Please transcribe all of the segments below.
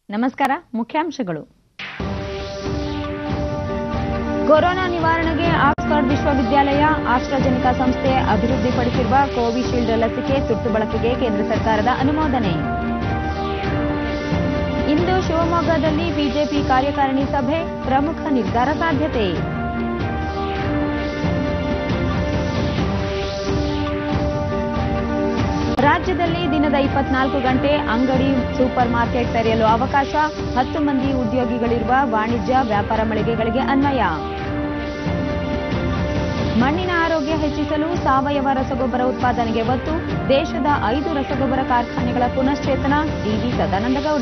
ನಮಸ್ಕಾರ ಮುಖ್ಯಾಂಶಗಳು ಕೊರೋನಾ ನಿವಾರಣೆಗೆ ಆಕ್ಸ್ಫರ್ಡ್ ವಿಶ್ವವಿದ್ಯಾಲಯ ಆಸ್ಟ್ರಾಜೆನಿಕಾ ಸಂಸ್ಥೆ ಅಭಿವೃದ್ಧಿಪಡಿಸಿರುವ ಕೋವಿಶೀಲ್ಡ್ ಲಸಿಕೆ ತುರ್ತು ಬಳಕೆಗೆ ಕೇಂದ್ರ ಸರ್ಕಾರದ ಅನುಮೋದನೆ ಇಂದು ಶಿವಮೊಗ್ಗದಲ್ಲಿ ಬಿಜೆಪಿ ಕಾರ್ಯಕಾರಿಣಿ ಸಭೆ ಪ್ರಮುಖ ನಿರ್ಧಾರ ಸಾಧ್ಯತೆ ರಾಜ್ಯದಲ್ಲಿ ದಿನದ ಇಪ್ಪತ್ನಾಲ್ಕು ಗಂಟೆ ಅಂಗಡಿ ಸೂಪರ್ ಮಾರ್ಕೆಟ್ ತೆರೆಯಲು ಅವಕಾಶ ಹತ್ತು ಮಂದಿ ಉದ್ಯೋಗಿಗಳಿರುವ ವಾಣಿಜ್ಯ ವ್ಯಾಪಾರ ಮಳಿಗೆಗಳಿಗೆ ಅನ್ವಯ ಮಣ್ಣಿನ ಆರೋಗ್ಯ ಹೆಚ್ಚಿಸಲು ಸಾವಯವ ರಸಗೊಬ್ಬರ ಉತ್ಪಾದನೆಗೆ ಒತ್ತು ದೇಶದ ಐದು ರಸಗೊಬ್ಬರ ಕಾರ್ಖಾನೆಗಳ ಪುನಶ್ಚೇತನ ಡಿವಿ ಸದಾನಂದಗೌಡ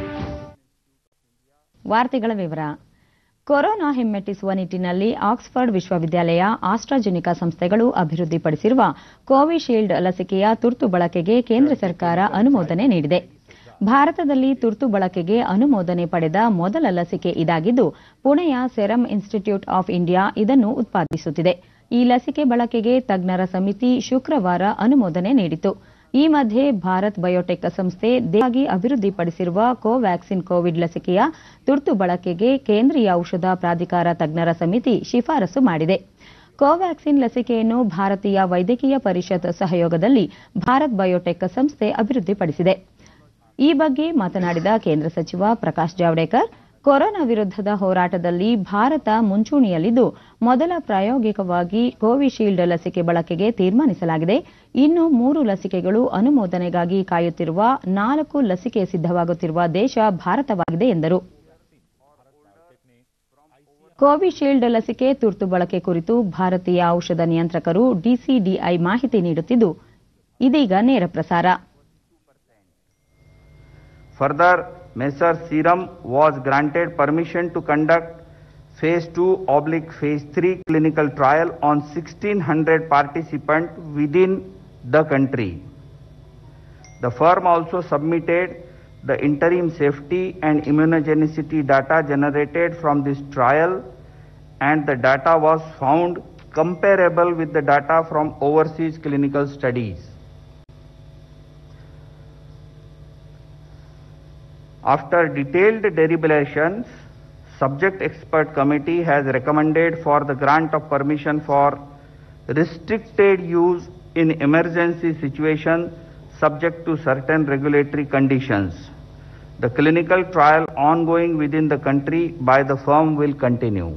ವಾರ್ತೆಗಳ ವಿವರ ಕೊರೋನಾ ಹಿಮ್ಮೆಟ್ಟಿಸುವ ನಿಟ್ಟಿನಲ್ಲಿ ಆಕ್ಸ್ಫರ್ಡ್ ವಿಶ್ವವಿದ್ಯಾಲಯ ಆಸ್ಟ್ರಾಜೆನಿಕಾ ಸಂಸ್ಥೆಗಳು ಅಭಿವೃದ್ಧಿಪಡಿಸಿರುವ ಕೋವಿಶೀಲ್ಡ್ ಲಸಿಕೆಯ ತುರ್ತು ಬಳಕೆಗೆ ಕೇಂದ್ರ ಸರ್ಕಾರ ಅನುಮೋದನೆ ನೀಡಿದೆ ಭಾರತದಲ್ಲಿ ತುರ್ತು ಬಳಕೆಗೆ ಅನುಮೋದನೆ ಪಡೆದ ಮೊದಲ ಲಸಿಕೆ ಇದಾಗಿದ್ದು ಪುಣೆಯ ಸೆರಮ್ ಇನ್ಸ್ಟಿಟ್ಯೂಟ್ ಆಫ್ ಇಂಡಿಯಾ ಇದನ್ನು ಉತ್ಪಾದಿಸುತ್ತಿದೆ ಈ ಲಸಿಕೆ ಬಳಕೆಗೆ ತಜ್ಞರ ಸಮಿತಿ ಶುಕ್ರವಾರ ಅನುಮೋದನೆ ನೀಡಿತು ಈ ಮಧ್ಯೆ ಭಾರತ್ ಬಯೋಟೆಕ್ ಸಂಸ್ಥೆ ದೇಶವಾಗಿ ಅಭಿವೃದ್ಧಿಪಡಿಸಿರುವ ಕೋವ್ಯಾಕ್ಸಿನ್ ಕೋವಿಡ್ ಲಸಿಕೆಯ ತುರ್ತು ಬಳಕೆಗೆ ಕೇಂದ್ರೀಯ ಔಷಧ ಪ್ರಾಧಿಕಾರ ತಜ್ಞರ ಸಮಿತಿ ಶಿಫಾರಸು ಮಾಡಿದೆ ಕೋವ್ಯಾಕ್ಸಿನ್ ಲಸಿಕೆಯನ್ನು ಭಾರತೀಯ ವೈದ್ಯಕೀಯ ಪರಿಷತ್ ಸಹಯೋಗದಲ್ಲಿ ಭಾರತ್ ಬಯೋಟೆಕ್ ಸಂಸ್ಥೆ ಅಭಿವೃದ್ಧಿಪಡಿಸಿದೆ ಈ ಬಗ್ಗೆ ಮಾತನಾಡಿದ ಕೇಂದ್ರ ಸಚಿವ ಪ್ರಕಾಶ್ ಜಾವಡೇಕರ್ ಕೊರೋನಾ ವಿರುದ್ಧದ ಹೋರಾಟದಲ್ಲಿ ಭಾರತ ಮುಂಚೂಣಿಯಲ್ಲಿದ್ದು ಮೊದಲ ಪ್ರಾಯೋಗಿಕವಾಗಿ ಕೋವಿಶೀಲ್ಡ್ ಲಸಿಕೆ ಬಳಕೆಗೆ ತೀರ್ಮಾನಿಸಲಾಗಿದೆ ಇನ್ನು ಮೂರು ಲಸಿಕೆಗಳು ಅನುಮೋದನೆಗಾಗಿ ಕಾಯುತ್ತಿರುವ ನಾಲ್ಕು ಲಸಿಕೆ ಸಿದ್ದವಾಗುತ್ತಿರುವ ದೇಶ ಭಾರತವಾಗಿದೆ ಎಂದರು ಕೋವಿಶೀಲ್ಡ್ ಲಸಿಕೆ ತುರ್ತು ಬಳಕೆ ಕುರಿತು ಭಾರತೀಯ ಔಷಧ ನಿಯಂತ್ರಕರು ಡಿಸಿಡಿಐ ಮಾಹಿತಿ ನೀಡುತ್ತಿದ್ದು ಇದೀಗ ನೇರ ಪ್ರಸಾರ Further, Messrs. Serum was granted permission to conduct phase 2 oblique phase 3 clinical trial on 1600 participants within the country. The firm also submitted the interim safety and immunogenicity data generated from this trial and the data was found comparable with the data from overseas clinical studies. After detailed deliberations, subject expert committee has recommended for the grant of permission for restricted use in emergency situation subject to certain regulatory conditions. The clinical trial ongoing within the country by the firm will continue.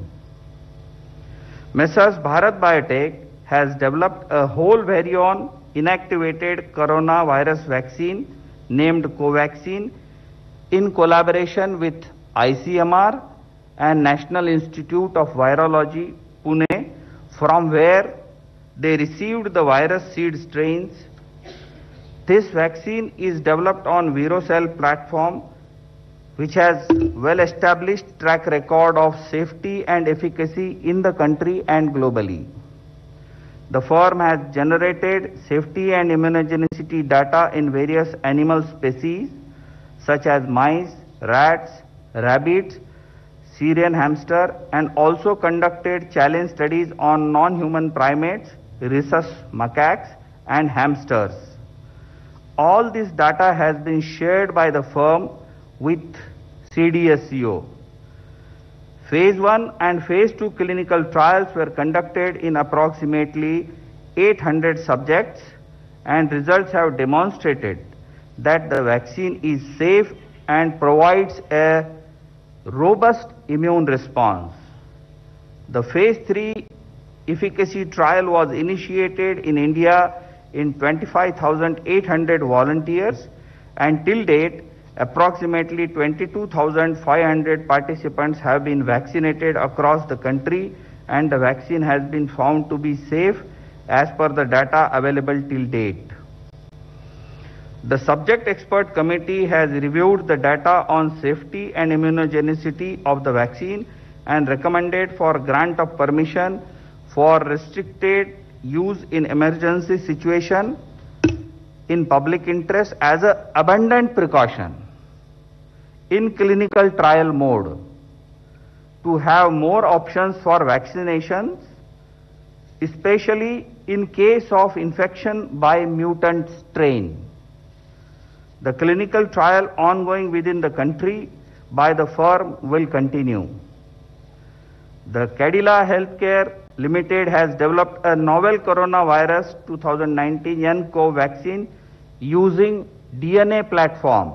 Messrs. Bharat Biotech has developed a whole virion inactivated coronavirus vaccine named Covaxin in collaboration with ICMR and National Institute of Virology, Pune, from where they received the virus seed strains. This vaccine is developed on ViroCell platform, which has well established track record of safety and efficacy in the country and globally. The firm has generated safety and immunogenicity data in various animal species such as mice, rats, rabbits, Syrian hamster, and also conducted challenge studies on non-human primates, rhesus macaques, and hamsters. All this data has been shared by the firm with CDSCO. Phase 1 and Phase 2 clinical trials were conducted in approximately 800 subjects and results have demonstrated that the vaccine is safe and provides a robust immune response. The phase 3 efficacy trial was initiated in India in 25,800 volunteers and till date approximately 22,500 participants have been vaccinated across the country and the vaccine has been found to be safe as per the data available till date. The subject expert committee has reviewed the data on safety and immunogenicity of the vaccine and recommended for grant of permission for restricted use in emergency situation in public interest as an abundant precaution in clinical trial mode to have more options for vaccinations especially in case of infection by mutant strain. The clinical trial ongoing within the country by the firm will continue. The Cadila Healthcare Limited has developed a novel coronavirus 2019 nCoV vaccine using DNA platform.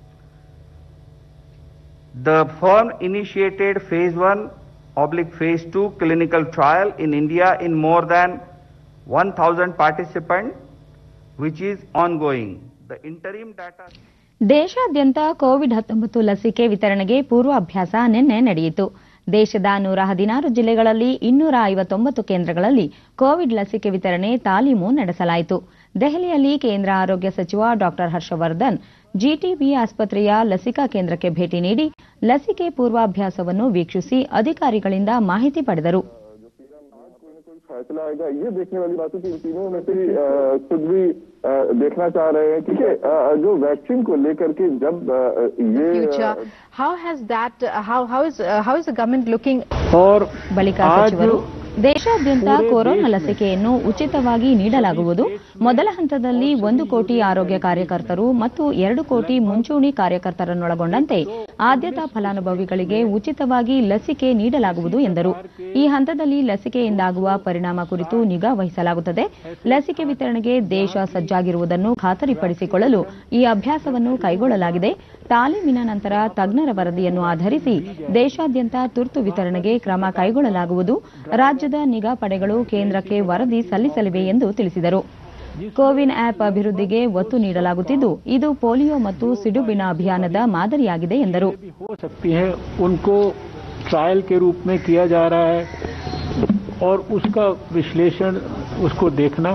The firm initiated phase 1 oblique phase 2 clinical trial in India in more than 1000 participants which is ongoing. The interim data ದೇಶಾದ್ಯಂತ Covid ಹತ್ತೊಂಬತ್ತು ಲಸಿಕೆ ವಿತರಣೆಗೆ ಪೂರ್ವಾಭ್ಯಾಸ ನಿನ್ನೆ ನಡೆಯಿತು ದೇಶದ ನೂರ ಹದಿನಾರು ಜಿಲ್ಲೆಗಳಲ್ಲಿ ಇನ್ನೂರ ಐವತ್ತೊಂಬತ್ತು ಕೇಂದ್ರಗಳಲ್ಲಿ ಕೋವಿಡ್ ಲಸಿಕೆ ವಿತರಣೆ ತಾಲೀಮು ನಡೆಸಲಾಯಿತು ದೆಹಲಿಯಲ್ಲಿ ಕೇಂದ್ರ ಆರೋಗ್ಯ ಸಚಿವ ಡಾ ಹರ್ಷವರ್ಧನ್ ಜಿಟಿಬಿ ಆಸ್ಪತ್ರೆಯ ಲಸಿಕಾ ಕೇಂದ್ರಕ್ಕೆ ಭೇಟಿ ನೀಡಿ ಲಸಿಕೆ ಪೂರ್ವಾಭ್ಯಾಸವನ್ನು ವೀಕ್ಷಿಸಿ ಅಧಿಕಾರಿಗಳಿಂದ ಮಾಹಿತಿ ಪಡೆದರು फैसला आएगा ये देखने वाली बात है कि इन तीनों में से अ, खुद भी अ, देखना चाह रहे हैं क्योंकि अ, जो वैक्सीन को लेकर के जब अ, ये future. A, How has that? Uh, how how is uh, how is the government looking और ಬಳಿಕ आज ಸಚಿವರು ದೇಶಾದ್ಯಂತ ಕೊರೋನಾ ಲಸಿಕೆಯನ್ನು ಉಚಿತವಾಗಿ ನೀಡಲಾಗುವುದು ಮೊದಲ ಹಂತದಲ್ಲಿ ಒಂದು ಕೋಟಿ ಆರೋಗ್ಯ ಕಾರ್ಯಕರ್ತರು ಮತ್ತು ಎರಡು ಕೋಟಿ ಮುಂಚೂಣಿ ಕಾರ್ಯಕರ್ತರನ್ನೊಳಗೊಂಡಂತೆ ಆದ್ಯತಾ ಫಲಾನುಭವಿಗಳಿಗೆ ಉಚಿತವಾಗಿ ಲಸಿಕೆ ನೀಡಲಾಗುವುದು ಎಂದರು ಈ ಹಂತದಲ್ಲಿ ಲಸಿಕೆಯಿಂದಾಗುವ ಪರಿಣಾಮ ಕುರಿತು ನಿಗಾ ವಹಿಸಲಾಗುತ್ತದೆ ಲಸಿಕೆ ವಿತರಣೆಗೆ ದೇಶ ಸಜ್ಜಾಗಿರುವುದನ್ನು ಖಾತರಿಪಡಿಸಿಕೊಳ್ಳಲು ಈ ಅಭ್ಯಾಸವನ್ನು ಕೈಗೊಳ್ಳಲಾಗಿದೆ ತಾಲೀಮಿನ ನಂತರ ತಜ್ಞರ ವರದಿಯನ್ನು ಆಧರಿಸಿ ದೇಶಾದ್ಯಂತ ತುರ್ತು ವಿತರಣೆಗೆ ಕ್ರಮ ಕೈಗೊಳ್ಳಲಾಗುವುದು ರಾಜ್ಯದ ನಿಗಾ ಪಡೆಗಳು ಕೇಂದ್ರಕ್ಕೆ ವರದಿ ಸಲ್ಲಿಸಲಿವೆ ಎಂದು ತಿಳಿಸಿದರು ಕೋವಿನ್ ಆಪ್ ಅಭಿವೃದ್ಧಿಗೆ ಒತ್ತು ನೀಡಲಾಗುತ್ತಿದ್ದು ಇದು ಪೋಲಿಯೋ ಮತ್ತು ಸಿಡುಬಿನ ಅಭಿಯಾನದ ಮಾದರಿಯಾಗಿದೆ ಎಂದರು भी हो सकती है उनको ट्रायल के रूप में किया जा रहा है और उसका विश्लेषण उसको देखना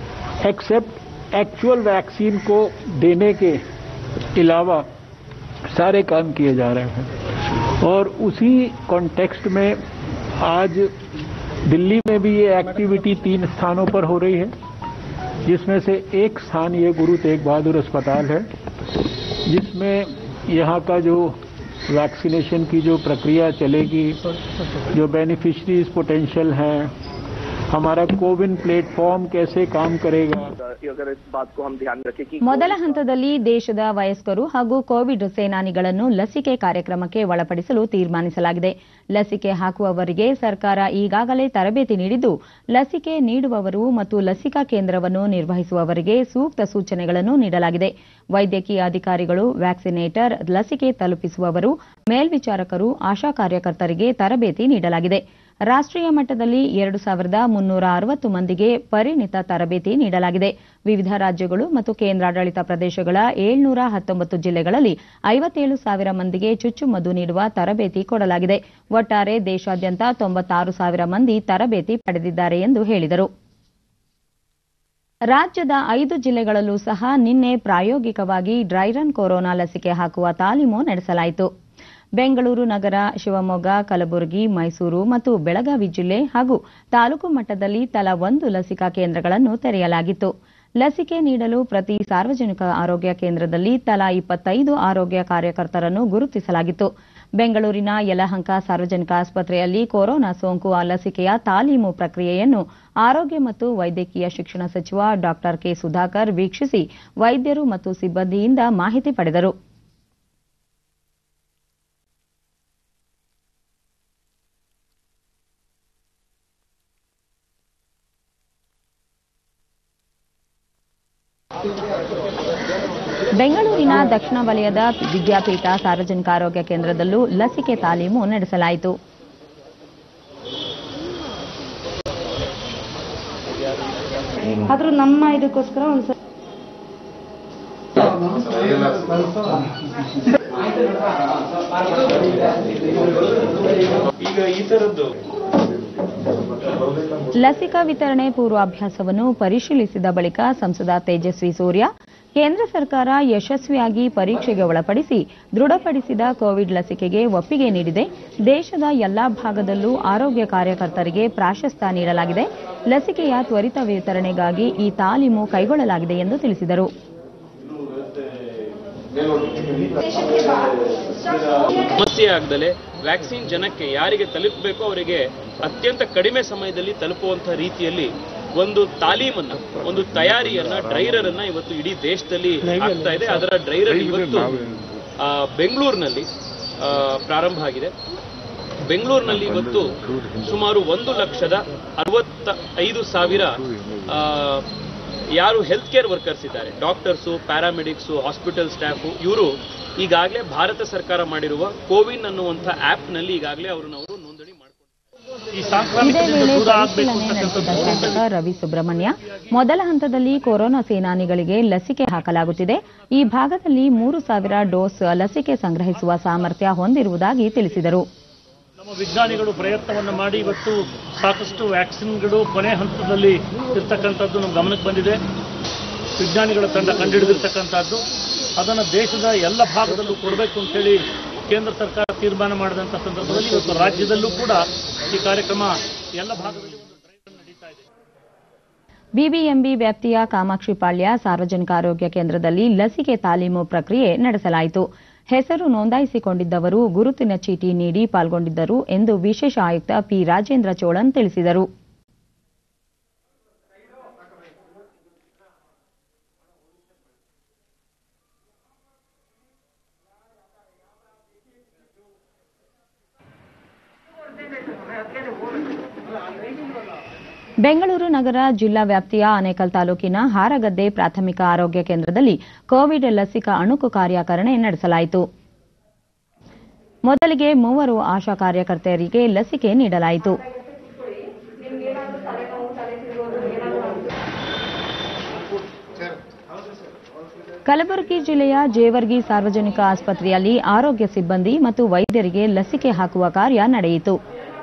एक्सेप्ट एक्चुअल वैक्सीन को देने के अलावा सारे काम किए जा रहे हैं और उसी कॉन्टेक्स्ट में आज दिल्ली में भी ये एक्टिविटी तीन स्थानों पर हो रही है जिसमें से एक स्थान ये गुरु तेग बहादुर अस्पताल है जिसमें यहाँ का जो वैक्सीनेशन की जो प्रक्रिया चलेगी जो बेनिफिशरीज पोटेंशियल हैं हमारा कोविन प्लेटफॉर्म कैसे काम करेगा अगर इस बात को हम ध्यान रखें कि ಮೊದಲ ಹಂತದಲ್ಲಿ ದೇಶದ ವಯಸ್ಕರು ಹಾಗೂ ಕೋವಿಡ್ ಸೇನಾನಿಗಳನ್ನು ಲಸಿಕೆ ಕಾರ್ಯಕ್ರಮಕ್ಕೆ ಒಳಪಡಿಸಲು ತೀರ್ಮಾನಿಸಲಾಗಿದೆ ಲಸಿಕೆ ಹಾಕುವವರಿಗೆ ಸರ್ಕಾರ ಈಗಾಗಲೇ ತರಬೇತಿ ನೀಡಿದ್ದು ಲಸಿಕೆ ನೀಡುವವರು ಮತ್ತು ಲಸಿಕಾ ಕೇಂದ್ರವನ್ನು ನಿರ್ವಹಿಸುವವರಿಗೆ ಸೂಕ್ತ ಸೂಚನೆಗಳನ್ನು ನೀಡಲಾಗಿದೆ ವೈದ್ಯಕೀಯ ಅಧಿಕಾರಿಗಳು ವ್ಯಾಕ್ಸಿನೇಟರ್ ಲಸಿಕೆ ತಲುಪಿಸುವವರು ಮೇಲ್ವಿಚಾರಕರು ಆಶಾ ಕಾರ್ಯಕರ್ತರಿಗೆ ತರಬೇತಿ ನೀಡಲಾಗಿದೆ ರಾಷ್ಟ್ರೀಯ ಮಟ್ಟದಲ್ಲಿ ಎರಡು ಸಾವಿರದ ಮುನ್ನೂರ ಅರವತ್ತು ಮಂದಿಗೆ ಪರಿಣಿತ ತರಬೇತಿ ನೀಡಲಾಗಿದೆ ವಿವಿಧ ರಾಜ್ಯಗಳು ಮತ್ತು ಕೇಂದ್ರಾಡಳಿತ ಪ್ರದೇಶಗಳ ಏಳ್ನೂರ ಹತ್ತೊಂಬತ್ತು ಜಿಲ್ಲೆಗಳಲ್ಲಿ ಐವತ್ತೇಳು ಸಾವಿರ ಮಂದಿಗೆ ಚುಚ್ಚುಮದ್ದು ನೀಡುವ ತರಬೇತಿ ಕೊಡಲಾಗಿದೆ ಒಟ್ಟಾರೆ ದೇಶಾದ್ಯಂತ ತೊಂಬತ್ತಾರು ಸಾವಿರ ಮಂದಿ ತರಬೇತಿ ಪಡೆದಿದ್ದಾರೆ ಎಂದು ಹೇಳಿದರು ರಾಜ್ಯದ ಐದು ಜಿಲ್ಲೆಗಳಲ್ಲೂ ಸಹ ನಿನ್ನೆ ಪ್ರಾಯೋಗಿಕವಾಗಿ ಡ್ರೈರನ್ ಕೊರೋನಾ ಲಸಿಕೆ ಹಾಕುವ ತಾಲೀಮು ನಡೆಸಲಾಯಿತು ಬೆಂಗಳೂರು ನಗರ ಶಿವಮೊಗ್ಗ ಕಲಬುರಗಿ ಮೈಸೂರು ಮತ್ತು ಬೆಳಗಾವಿ ಜಿಲ್ಲೆ ಹಾಗೂ ತಾಲೂಕು ಮಟ್ಟದಲ್ಲಿ ತಲಾ ಒಂದು ಲಸಿಕಾ ಕೇಂದ್ರಗಳನ್ನು ತೆರೆಯಲಾಗಿತ್ತು ಲಸಿಕೆ ನೀಡಲು ಪ್ರತಿ ಸಾರ್ವಜನಿಕ ಆರೋಗ್ಯ ಕೇಂದ್ರದಲ್ಲಿ ತಲಾ ಇಪ್ಪತ್ತೈದು ಆರೋಗ್ಯ ಕಾರ್ಯಕರ್ತರನ್ನು ಗುರುತಿಸಲಾಗಿತ್ತು ಬೆಂಗಳೂರಿನ ಯಲಹಂಕ ಸಾರ್ವಜನಿಕ ಆಸ್ಪತ್ರೆಯಲ್ಲಿ ಕೊರೋನಾ ಸೋಂಕು ಲಸಿಕೆಯ ತಾಲೀಮು ಪ್ರಕ್ರಿಯೆಯನ್ನು ಆರೋಗ್ಯ ಮತ್ತು ವೈದ್ಯಕೀಯ ಶಿಕ್ಷಣ ಸಚಿವ ಡಾ ಕೆ ಸುಧಾಕರ್ ವೀಕ್ಷಿಸಿ ವೈದ್ಯರು ಮತ್ತು ಸಿಬ್ಬಂದಿಯಿಂದ ಮಾಹಿತಿ ಪಡೆದರು ಬೆಂಗಳೂರಿನ ದಕ್ಷಿಣ ವಲಯದ ವಿದ್ಯಾಪೀಠ ಸಾರ್ವಜನಿಕ ಆರೋಗ್ಯ ಕೇಂದ್ರದಲ್ಲೂ ಲಸಿಕೆ ತಾಲೀಮು ನಡೆಸಲಾಯಿತು ಆದ್ರೂ ನಮ್ಮ ಇದಕ್ಕೋಸ್ಕರ ಒಂದ್ಸಲ ಲಸಿಕಾ ವಿತರಣೆ ಪೂರ್ವಾಭ್ಯಾಸವನ್ನು ಪರಿಶೀಲಿಸಿದ ಬಳಿಕ ಸಂಸದ ತೇಜಸ್ವಿ ಸೂರ್ಯ ಕೇಂದ್ರ ಸರ್ಕಾರ ಯಶಸ್ವಿಯಾಗಿ ಪರೀಕ್ಷೆಗೆ ಒಳಪಡಿಸಿ ದೃಢಪಡಿಸಿದ ಕೋವಿಡ್ ಲಸಿಕೆಗೆ ಒಪ್ಪಿಗೆ ನೀಡಿದೆ ದೇಶದ ಎಲ್ಲಾ ಭಾಗದಲ್ಲೂ ಆರೋಗ್ಯ ಕಾರ್ಯಕರ್ತರಿಗೆ ಪ್ರಾಶಸ್ತ್ಯ ನೀಡಲಾಗಿದೆ ಲಸಿಕೆಯ ತ್ವರಿತ ವಿತರಣೆಗಾಗಿ ಈ ತಾಲೀಮು ಕೈಗೊಳ್ಳಲಾಗಿದೆ ಎಂದು ತಿಳಿಸಿದರು ಸಮಸ್ಯೆ ಆಗದಲೆ ವ್ಯಾಕ್ಸಿನ್ ಜನಕ್ಕೆ ಯಾರಿಗೆ ತಲುಪಬೇಕೋ ಅವರಿಗೆ ಅತ್ಯಂತ ಕಡಿಮೆ ಸಮಯದಲ್ಲಿ ತಲುಪುವಂಥ ರೀತಿಯಲ್ಲಿ ಒಂದು ತಾಲೀಮನ್ನ ಒಂದು ತಯಾರಿಯನ್ನ ಡ್ರೈರರ್ ಅನ್ನ ಇವತ್ತು ಇಡೀ ದೇಶದಲ್ಲಿ ಆಗ್ತಾ ಇದೆ ಅದರ ಡ್ರೈರರ್ ಇವತ್ತು ಆ, ಬೆಂಗಳೂರಿನಲ್ಲಿ ಆ, ಪ್ರಾರಂಭ ಆಗಿದೆ ಬೆಂಗಳೂರಿನಲ್ಲಿ ಇವತ್ತು ಸುಮಾರು ಒಂದು ಲಕ್ಷದ ಅರವತ್ತ ಐದು ಸಾವಿರ ಆ, ಯಾರು ಹೆಲ್ತ್ ಕೇರ್ ವರ್ಕರ್ಸ್ ಇದ್ದಾರೆ ಡಾಕ್ಟರ್ಸು ಪ್ಯಾರಾಮೆಡಿಕ್ಸು ಹಾಸ್ಪಿಟಲ್ ಸ್ಟಾಫು ಇವರು ಈಗಾಗಲೇ ಭಾರತ ಸರ್ಕಾರ ಮಾಡಿರುವ ಕೋವಿನ್ ಅನ್ನುವಂಥ ಆ್ಯಪ್ನಲ್ಲಿ ಈಗಾಗಲೇ ಅವ್ರನ್ನ ಅವರು ನೋಂದಣಿ ಮಾಡ್ಕೊಂಡಿದ್ದಾರೆ ಇದೇ ವೇಳೆ ಪರಿಶೀಲನೆ ನಡೆಸಿದ ಶಾಸಕ ರವಿ ಸುಬ್ರಹ್ಮಣ್ಯ ಮೊದಲ ಹಂತದಲ್ಲಿ ಕೊರೋನಾ ಸೇನಾನಿಗಳಿಗೆ ಲಸಿಕೆ ಹಾಕಲಾಗುತ್ತಿದೆ ಈ ಭಾಗದಲ್ಲಿ ಮೂರು ಸಾವಿರ ಡೋಸ್ ಲಸಿಕೆ ಸಂಗ್ರಹಿಸುವ ಸಾಮರ್ಥ್ಯ ಹೊಂದಿರುವುದಾಗಿ ತಿಳಿಸಿದರು ನಮ್ಮ ವಿಜ್ಞಾನಿಗಳು ಪ್ರಯತ್ನವನ್ನು ಮಾಡಿ ಇವತ್ತು ಸಾಕಷ್ಟು ವ್ಯಾಕ್ಸಿನ್ಗಳು ಕೊನೆ ಹಂತದಲ್ಲಿ ಇರ್ತಕ್ಕಂಥದ್ದು ನಮ್ಮ ಗಮನಕ್ಕೆ ಬಂದಿದೆ ವಿಜ್ಞಾನಿಗಳ ತಂಡ ಕಂಡುಹಿಡಿದಿರ್ತಕ್ಕಂಥದ್ದು ಅದನ್ನು ದೇಶದ ಎಲ್ಲ ಭಾಗದಲ್ಲೂ ಕೊಡಬೇಕು ಅಂತೇಳಿ ಕೇಂದ್ರ ಸರ್ಕಾರ ತೀರ್ಮಾನ ಮಾಡಿದಂಥ ಸಂದರ್ಭದಲ್ಲಿ ಇವತ್ತು ರಾಜ್ಯದಲ್ಲೂ ಕೂಡ ಈ ಕಾರ್ಯಕ್ರಮ ಎಲ್ಲ ಭಾಗದಲ್ಲಿ ಒಂದು ಡ್ರೈವ್ ನಡೀತಾ ಇದೆ ಬಿಬಿಎಂಬಿ ವ್ಯಾಪ್ತಿಯ ಕಾಮಾಕ್ಷಿಪಾಳ್ಯ ಸಾರ್ವಜನಿಕ ಆರೋಗ್ಯ ಕೇಂದ್ರದಲ್ಲಿ ಲಸಿಕೆ ತಾಲೀಮು ಪ್ರಕ್ರಿಯೆ ನಡೆಸಲಾಯಿತು ಹೆಸರು ನೋಂದಾಯಿಸಿಕೊಂಡಿದ್ದವರು ಗುರುತಿನ ಚೀಟಿ ನೀಡಿ ಪಾಲ್ಗೊಂಡಿದ್ದರು ಎಂದು ವಿಶೇಷ ಆಯುಕ್ತ ಪಿ ರಾಜೇಂದ್ರ ಚೋಳನ್ ತಿಳಿಸಿದರು ಬೆಂಗಳೂರು ನಗರ ಜಿಲ್ಲಾ ವ್ಯಾಪ್ತಿಯ ಆನೇಕಲ್ ತಾಲೂಕಿನ ಹಾರಗದ್ದೆ ಪ್ರಾಥಮಿಕ ಆರೋಗ್ಯ ಕೇಂದ್ರದಲ್ಲಿ ಕೋವಿಡ್ ಲಸಿಕಾ ಅಣುಕು ಕಾರ್ಯಾಚರಣೆ ನಡೆಸಲಾಯಿತು ಮೊದಲಿಗೆ ಮೂವರು ಆಶಾ ಕಾರ್ಯಕರ್ತೆಯರಿಗೆ ಲಸಿಕೆ ನೀಡಲಾಯಿತು ಕಲಬುರಗಿ ಜಿಲ್ಲೆಯ ಜೇವರ್ಗಿ ಸಾರ್ವಜನಿಕ ಆಸ್ಪತ್ರೆಯಲ್ಲಿ ಆರೋಗ್ಯ ಸಿಬ್ಬಂದಿ ಮತ್ತು ವೈದ್ಯರಿಗೆ ಲಸಿಕೆ ಹಾಕುವ ಕಾರ್ಯ ನಡೆಯಿತು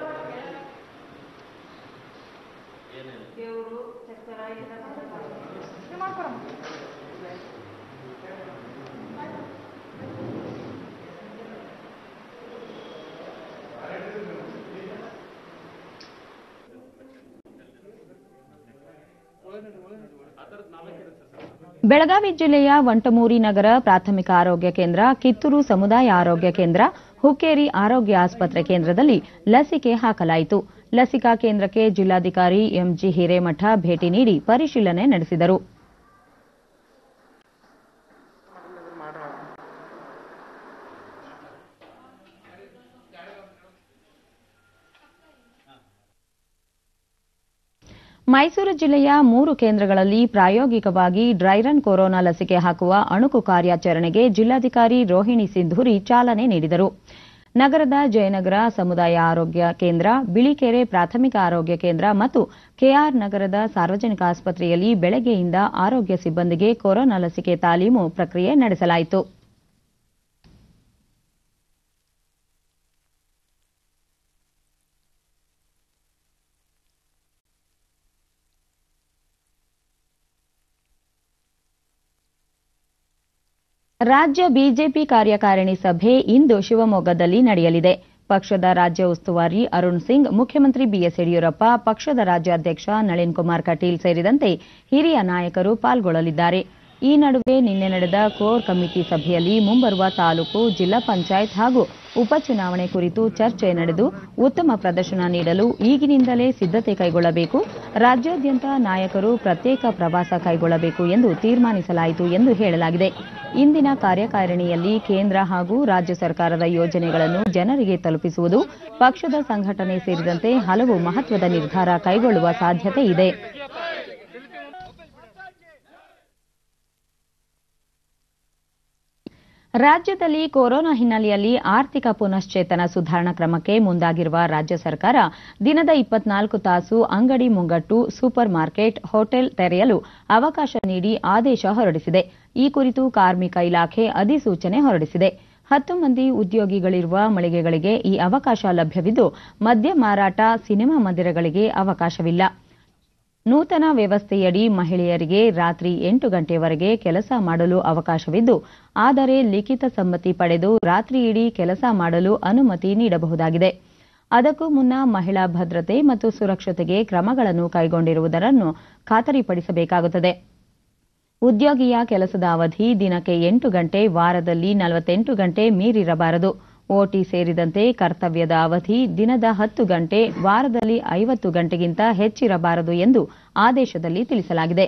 ಬೆಳಗಾವಿ ಜಿಲ್ಲೆಯ ವಂಟಮೂರಿ ನಗರ ಪ್ರಾಥಮಿಕ ಆರೋಗ್ಯ ಕೇಂದ್ರ ಕಿತ್ತೂರು ಸಮುದಾಯ ಆರೋಗ್ಯ ಕೇಂದ್ರ ಹುಕ್ಕೇರಿ ಆರೋಗ್ಯ ಆಸ್ಪತ್ರೆ ಕೇಂದ್ರದಲ್ಲಿ ಲಸಿಕೆ ಹಾಕಲಾಯಿತು ಲಸಿಕಾ ಕೇಂದ್ರಕ್ಕೆ ಜಿಲ್ಲಾಧಿಕಾರಿ ಎಂಜಿ ಹಿರೇಮಠ ಭೇಟಿ ನೀಡಿ ಪರಿಶೀಲನೆ ನಡೆಸಿದರು ಮೈಸೂರು ಜಿಲ್ಲೆಯ ಮೂರು ಕೇಂದ್ರಗಳಲ್ಲಿ ಪ್ರಾಯೋಗಿಕವಾಗಿ ಡ್ರೈರನ್ ಕೊರೋನಾ ಲಸಿಕೆ ಹಾಕುವ ಅಣುಕು ಕಾರ್ಯಾಚರಣೆಗೆ ಜಿಲ್ಲಾಧಿಕಾರಿ ರೋಹಿಣಿ ಸಿಂಧೂರಿ ಚಾಲನೆ ನೀಡಿದರು ನಗರದ ಜಯನಗರ ಸಮುದಾಯ ಆರೋಗ್ಯ ಕೇಂದ್ರ ಬಿಳಿಕೆರೆ ಪ್ರಾಥಮಿಕ ಆರೋಗ್ಯ ಕೇಂದ್ರ ಮತ್ತು ಕೆಆರ್ ನಗರದ ಸಾರ್ವಜನಿಕ ಆಸ್ಪತ್ರೆಯಲ್ಲಿ ಬೆಳಗ್ಗೆಯಿಂದ ಆರೋಗ್ಯ ಸಿಬ್ಬಂದಿಗೆ ಕೊರೋನಾ ಲಸಿಕೆ ತಾಲೀಮು ಪ್ರಕ್ರಿಯೆ ನಡೆಸಲಾಯಿತು ರಾಜ್ಯ ಬಿಜೆಪಿ ಕಾರ್ಯಕಾರಿಣಿ ಸಭೆ ಇಂದು ಶಿವಮೊಗ್ಗದಲ್ಲಿ ನಡೆಯಲಿದೆ ಪಕ್ಷದ ರಾಜ್ಯ ಉಸ್ತುವಾರಿ ಅರುಣ್ ಸಿಂಗ್ ಮುಖ್ಯಮಂತ್ರಿ ಬಿಎಸ್ ಯಡಿಯೂರಪ್ಪ ಪಕ್ಷದ ರಾಜ್ಯಾಧ್ಯಕ್ಷ ನಳಿನ್ ಕುಮಾರ್ ಕಟೀಲ್ ಸೇರಿದಂತೆ ಹಿರಿಯ ನಾಯಕರು ಪಾಲ್ಗೊಳ್ಳಲಿದ್ದಾರೆ ಈ ನಡುವೆ ನಿನ್ನೆ ನಡೆದ ಕೋರ್ ಕಮಿಟಿ ಸಭೆಯಲ್ಲಿ ಮುಂಬರುವ ತಾಲೂಕು ಜಿಲ್ಲಾ ಪಂಚಾಯತ್ ಹಾಗೂ ಉಪಚುನಾವಣೆ ಕುರಿತು ಚರ್ಚೆ ನಡೆದು ಉತ್ತಮ ಪ್ರದರ್ಶನ ನೀಡಲು ಈಗಿನಿಂದಲೇ ಸಿದ್ಧತೆ ಕೈಗೊಳ್ಳಬೇಕು ರಾಜ್ಯಾದ್ಯಂತ ನಾಯಕರು ಪ್ರತ್ಯೇಕ ಪ್ರವಾಸ ಕೈಗೊಳ್ಳಬೇಕು ಎಂದು ತೀರ್ಮಾನಿಸಲಾಯಿತು ಎಂದು ಹೇಳಲಾಗಿದೆ ಇಂದಿನ ಕಾರ್ಯಕಾರಿಣಿಯಲ್ಲಿ ಕೇಂದ್ರ ಹಾಗೂ ರಾಜ್ಯ ಸರ್ಕಾರದ ಯೋಜನೆಗಳನ್ನು ಜನರಿಗೆ ತಲುಪಿಸುವುದು ಪಕ್ಷದ ಸಂಘಟನೆ ಸೇರಿದಂತೆ ಹಲವು ಮಹತ್ವದ ನಿರ್ಧಾರ ಕೈಗೊಳ್ಳುವ ಸಾಧ್ಯತೆ ಇದೆ ರಾಜ್ಯದಲ್ಲಿ ಕೊರೋನಾ ಹಿನ್ನೆಲೆಯಲ್ಲಿ ಆರ್ಥಿಕ ಪುನಶ್ಚೇತನ ಸುಧಾರಣಾ ಕ್ರಮಕ್ಕೆ ಮುಂದಾಗಿರುವ ರಾಜ್ಯ ಸರ್ಕಾರ ದಿನದ ಇಪ್ಪತ್ನಾಲ್ಕು ತಾಸು ಅಂಗಡಿ ಮುಂಗಟ್ಟು ಸೂಪರ್ ಮಾರ್ಕೆಟ್ ಹೋಟೆಲ್ ತೆರೆಯಲು ಅವಕಾಶ ನೀಡಿ ಆದೇಶ ಹೊರಡಿಸಿದೆ ಈ ಕುರಿತು ಕಾರ್ಮಿಕ ಇಲಾಖೆ ಅಧಿಸೂಚನೆ ಹೊರಡಿಸಿದೆ ಹತ್ತು ಮಂದಿ ಉದ್ಯೋಗಿಗಳಿರುವ ಮಳಿಗೆಗಳಿಗೆ ಈ ಅವಕಾಶ ಲಭ್ಯವಿದ್ದು ಮದ್ಯ ಮಾರಾಟ ಸಿನಿಮಾ ಮಂದಿರಗಳಿಗೆ ಅವಕಾಶವಿಲ್ಲ ನೂತನ ವ್ಯವಸ್ಥೆಯಡಿ ಮಹಿಳೆಯರಿಗೆ ರಾತ್ರಿ ಎಂಟು ಗಂಟೆವರೆಗೆ ಕೆಲಸ ಮಾಡಲು ಅವಕಾಶವಿದ್ದು ಆದರೆ ಲಿಖಿತ ಸಮ್ಮತಿ ಪಡೆದು ರಾತ್ರಿಯಿಡೀ ಕೆಲಸ ಮಾಡಲು ಅನುಮತಿ ನೀಡಬಹುದಾಗಿದೆ ಅದಕ್ಕೂ ಮುನ್ನ ಮಹಿಳಾ ಭದ್ರತೆ ಮತ್ತು ಸುರಕ್ಷತೆಗೆ ಕ್ರಮಗಳನ್ನು ಕೈಗೊಂಡಿರುವುದನ್ನು ಖಾತರಿಪಡಿಸಬೇಕಾಗುತ್ತದೆ ಉದ್ಯೋಗಿಯ ಕೆಲಸದ ಅವಧಿ ದಿನಕ್ಕೆ ಎಂಟು ಗಂಟೆ ವಾರದಲ್ಲಿ ನಲವತ್ತೆಂಟು ಗಂಟೆ ಮೀರಿರಬಾರದು ಓಟಿ ಸೇರಿದಂತೆ ಕರ್ತವ್ಯದ ಅವಧಿ ದಿನದ ಹತ್ತು ಗಂಟೆ ವಾರದಲ್ಲಿ ಐವತ್ತು ಗಂಟೆಗಿಂತ ಹೆಚ್ಚಿರಬಾರದು ಎಂದು ಆದೇಶದಲ್ಲಿ ತಿಳಿಸಲಾಗಿದೆ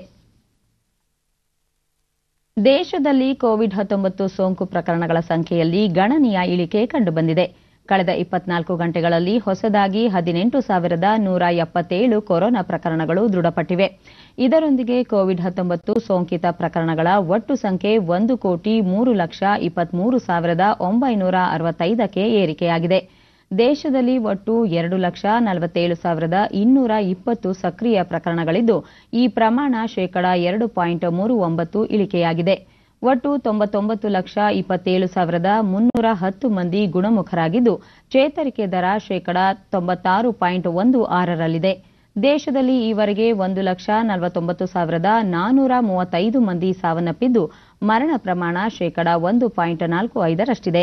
ದೇಶದಲ್ಲಿ ಕೋವಿಡ್ ಹತ್ತೊಂಬತ್ತು ಸೋಂಕು ಪ್ರಕರಣಗಳ ಸಂಖ್ಯೆಯಲ್ಲಿ ಗಣನೀಯ ಇಳಿಕೆ ಕಂಡುಬಂದಿದೆ ಕಳೆದ ಇಪ್ಪತ್ನಾಲ್ಕು ಗಂಟೆಗಳಲ್ಲಿ ಹೊಸದಾಗಿ ಹದಿನೆಂಟು ಸಾವಿರದ ನೂರ ಎಪ್ಪತ್ತೇಳು ಕೊರೋನಾ ಪ್ರಕರಣಗಳು ದೃಢಪಟ್ಟಿವೆ ಇದರೊಂದಿಗೆ ಕೋವಿಡ್ ಹತ್ತೊಂಬತ್ತು ಸೋಂಕಿತ ಪ್ರಕರಣಗಳ ಒಟ್ಟು ಸಂಖ್ಯೆ ಒಂದು ಕೋಟಿ ಮೂರು ಲಕ್ಷ ಇಪ್ಪತ್ಮೂರು ಸಾವಿರದ ಒಂಬೈನೂರ ಅರವತ್ತೈದಕ್ಕೆ ಏರಿಕೆಯಾಗಿದೆ ದೇಶದಲ್ಲಿ ಒಟ್ಟು ಎರಡು ಲಕ್ಷ ನಲವತ್ತೇಳು ಸಾವಿರದ ಇನ್ನೂರ ಇಪ್ಪತ್ತು ಸಕ್ರಿಯ ಪ್ರಕರಣಗಳಿದ್ದು ಈ ಪ್ರಮಾಣ ಶೇಕಡ ಎರಡು ಪಾಯಿಂಟ್ ಮೂರು ಒಂಬತ್ತು ಇಳಿಕೆಯಾಗಿದೆ ಒಟ್ಟು ತೊಂಬತ್ತೊಂಬತ್ತು ಲಕ್ಷ ಇಪ್ಪತ್ತೇಳು ಸಾವಿರದ ಮುನ್ನೂರ ಹತ್ತು ಮಂದಿ ಗುಣಮುಖರಾಗಿದ್ದು ಚೇತರಿಕೆ ದರ ಶೇಕಡ ತೊಂಬತ್ತಾರು ಪಾಯಿಂಟ್ ಒಂದು ಆರರಲ್ಲಿದೆ ದೇಶದಲ್ಲಿ ಈವರೆಗೆ ಒಂದು ಲಕ್ಷ ನಲವತ್ತೊಂಬತ್ತು ಸಾವಿರದ ನಾನೂರ ಮೂವತ್ತೈದು ಮಂದಿ ಸಾವನ್ನಪ್ಪಿದ್ದು ಮರಣ ಪ್ರಮಾಣ ಶೇಕಡ ಒಂದು ಪಾಯಿಂಟ್ ನಾಲ್ಕು ಐದರಷ್ಟಿದೆ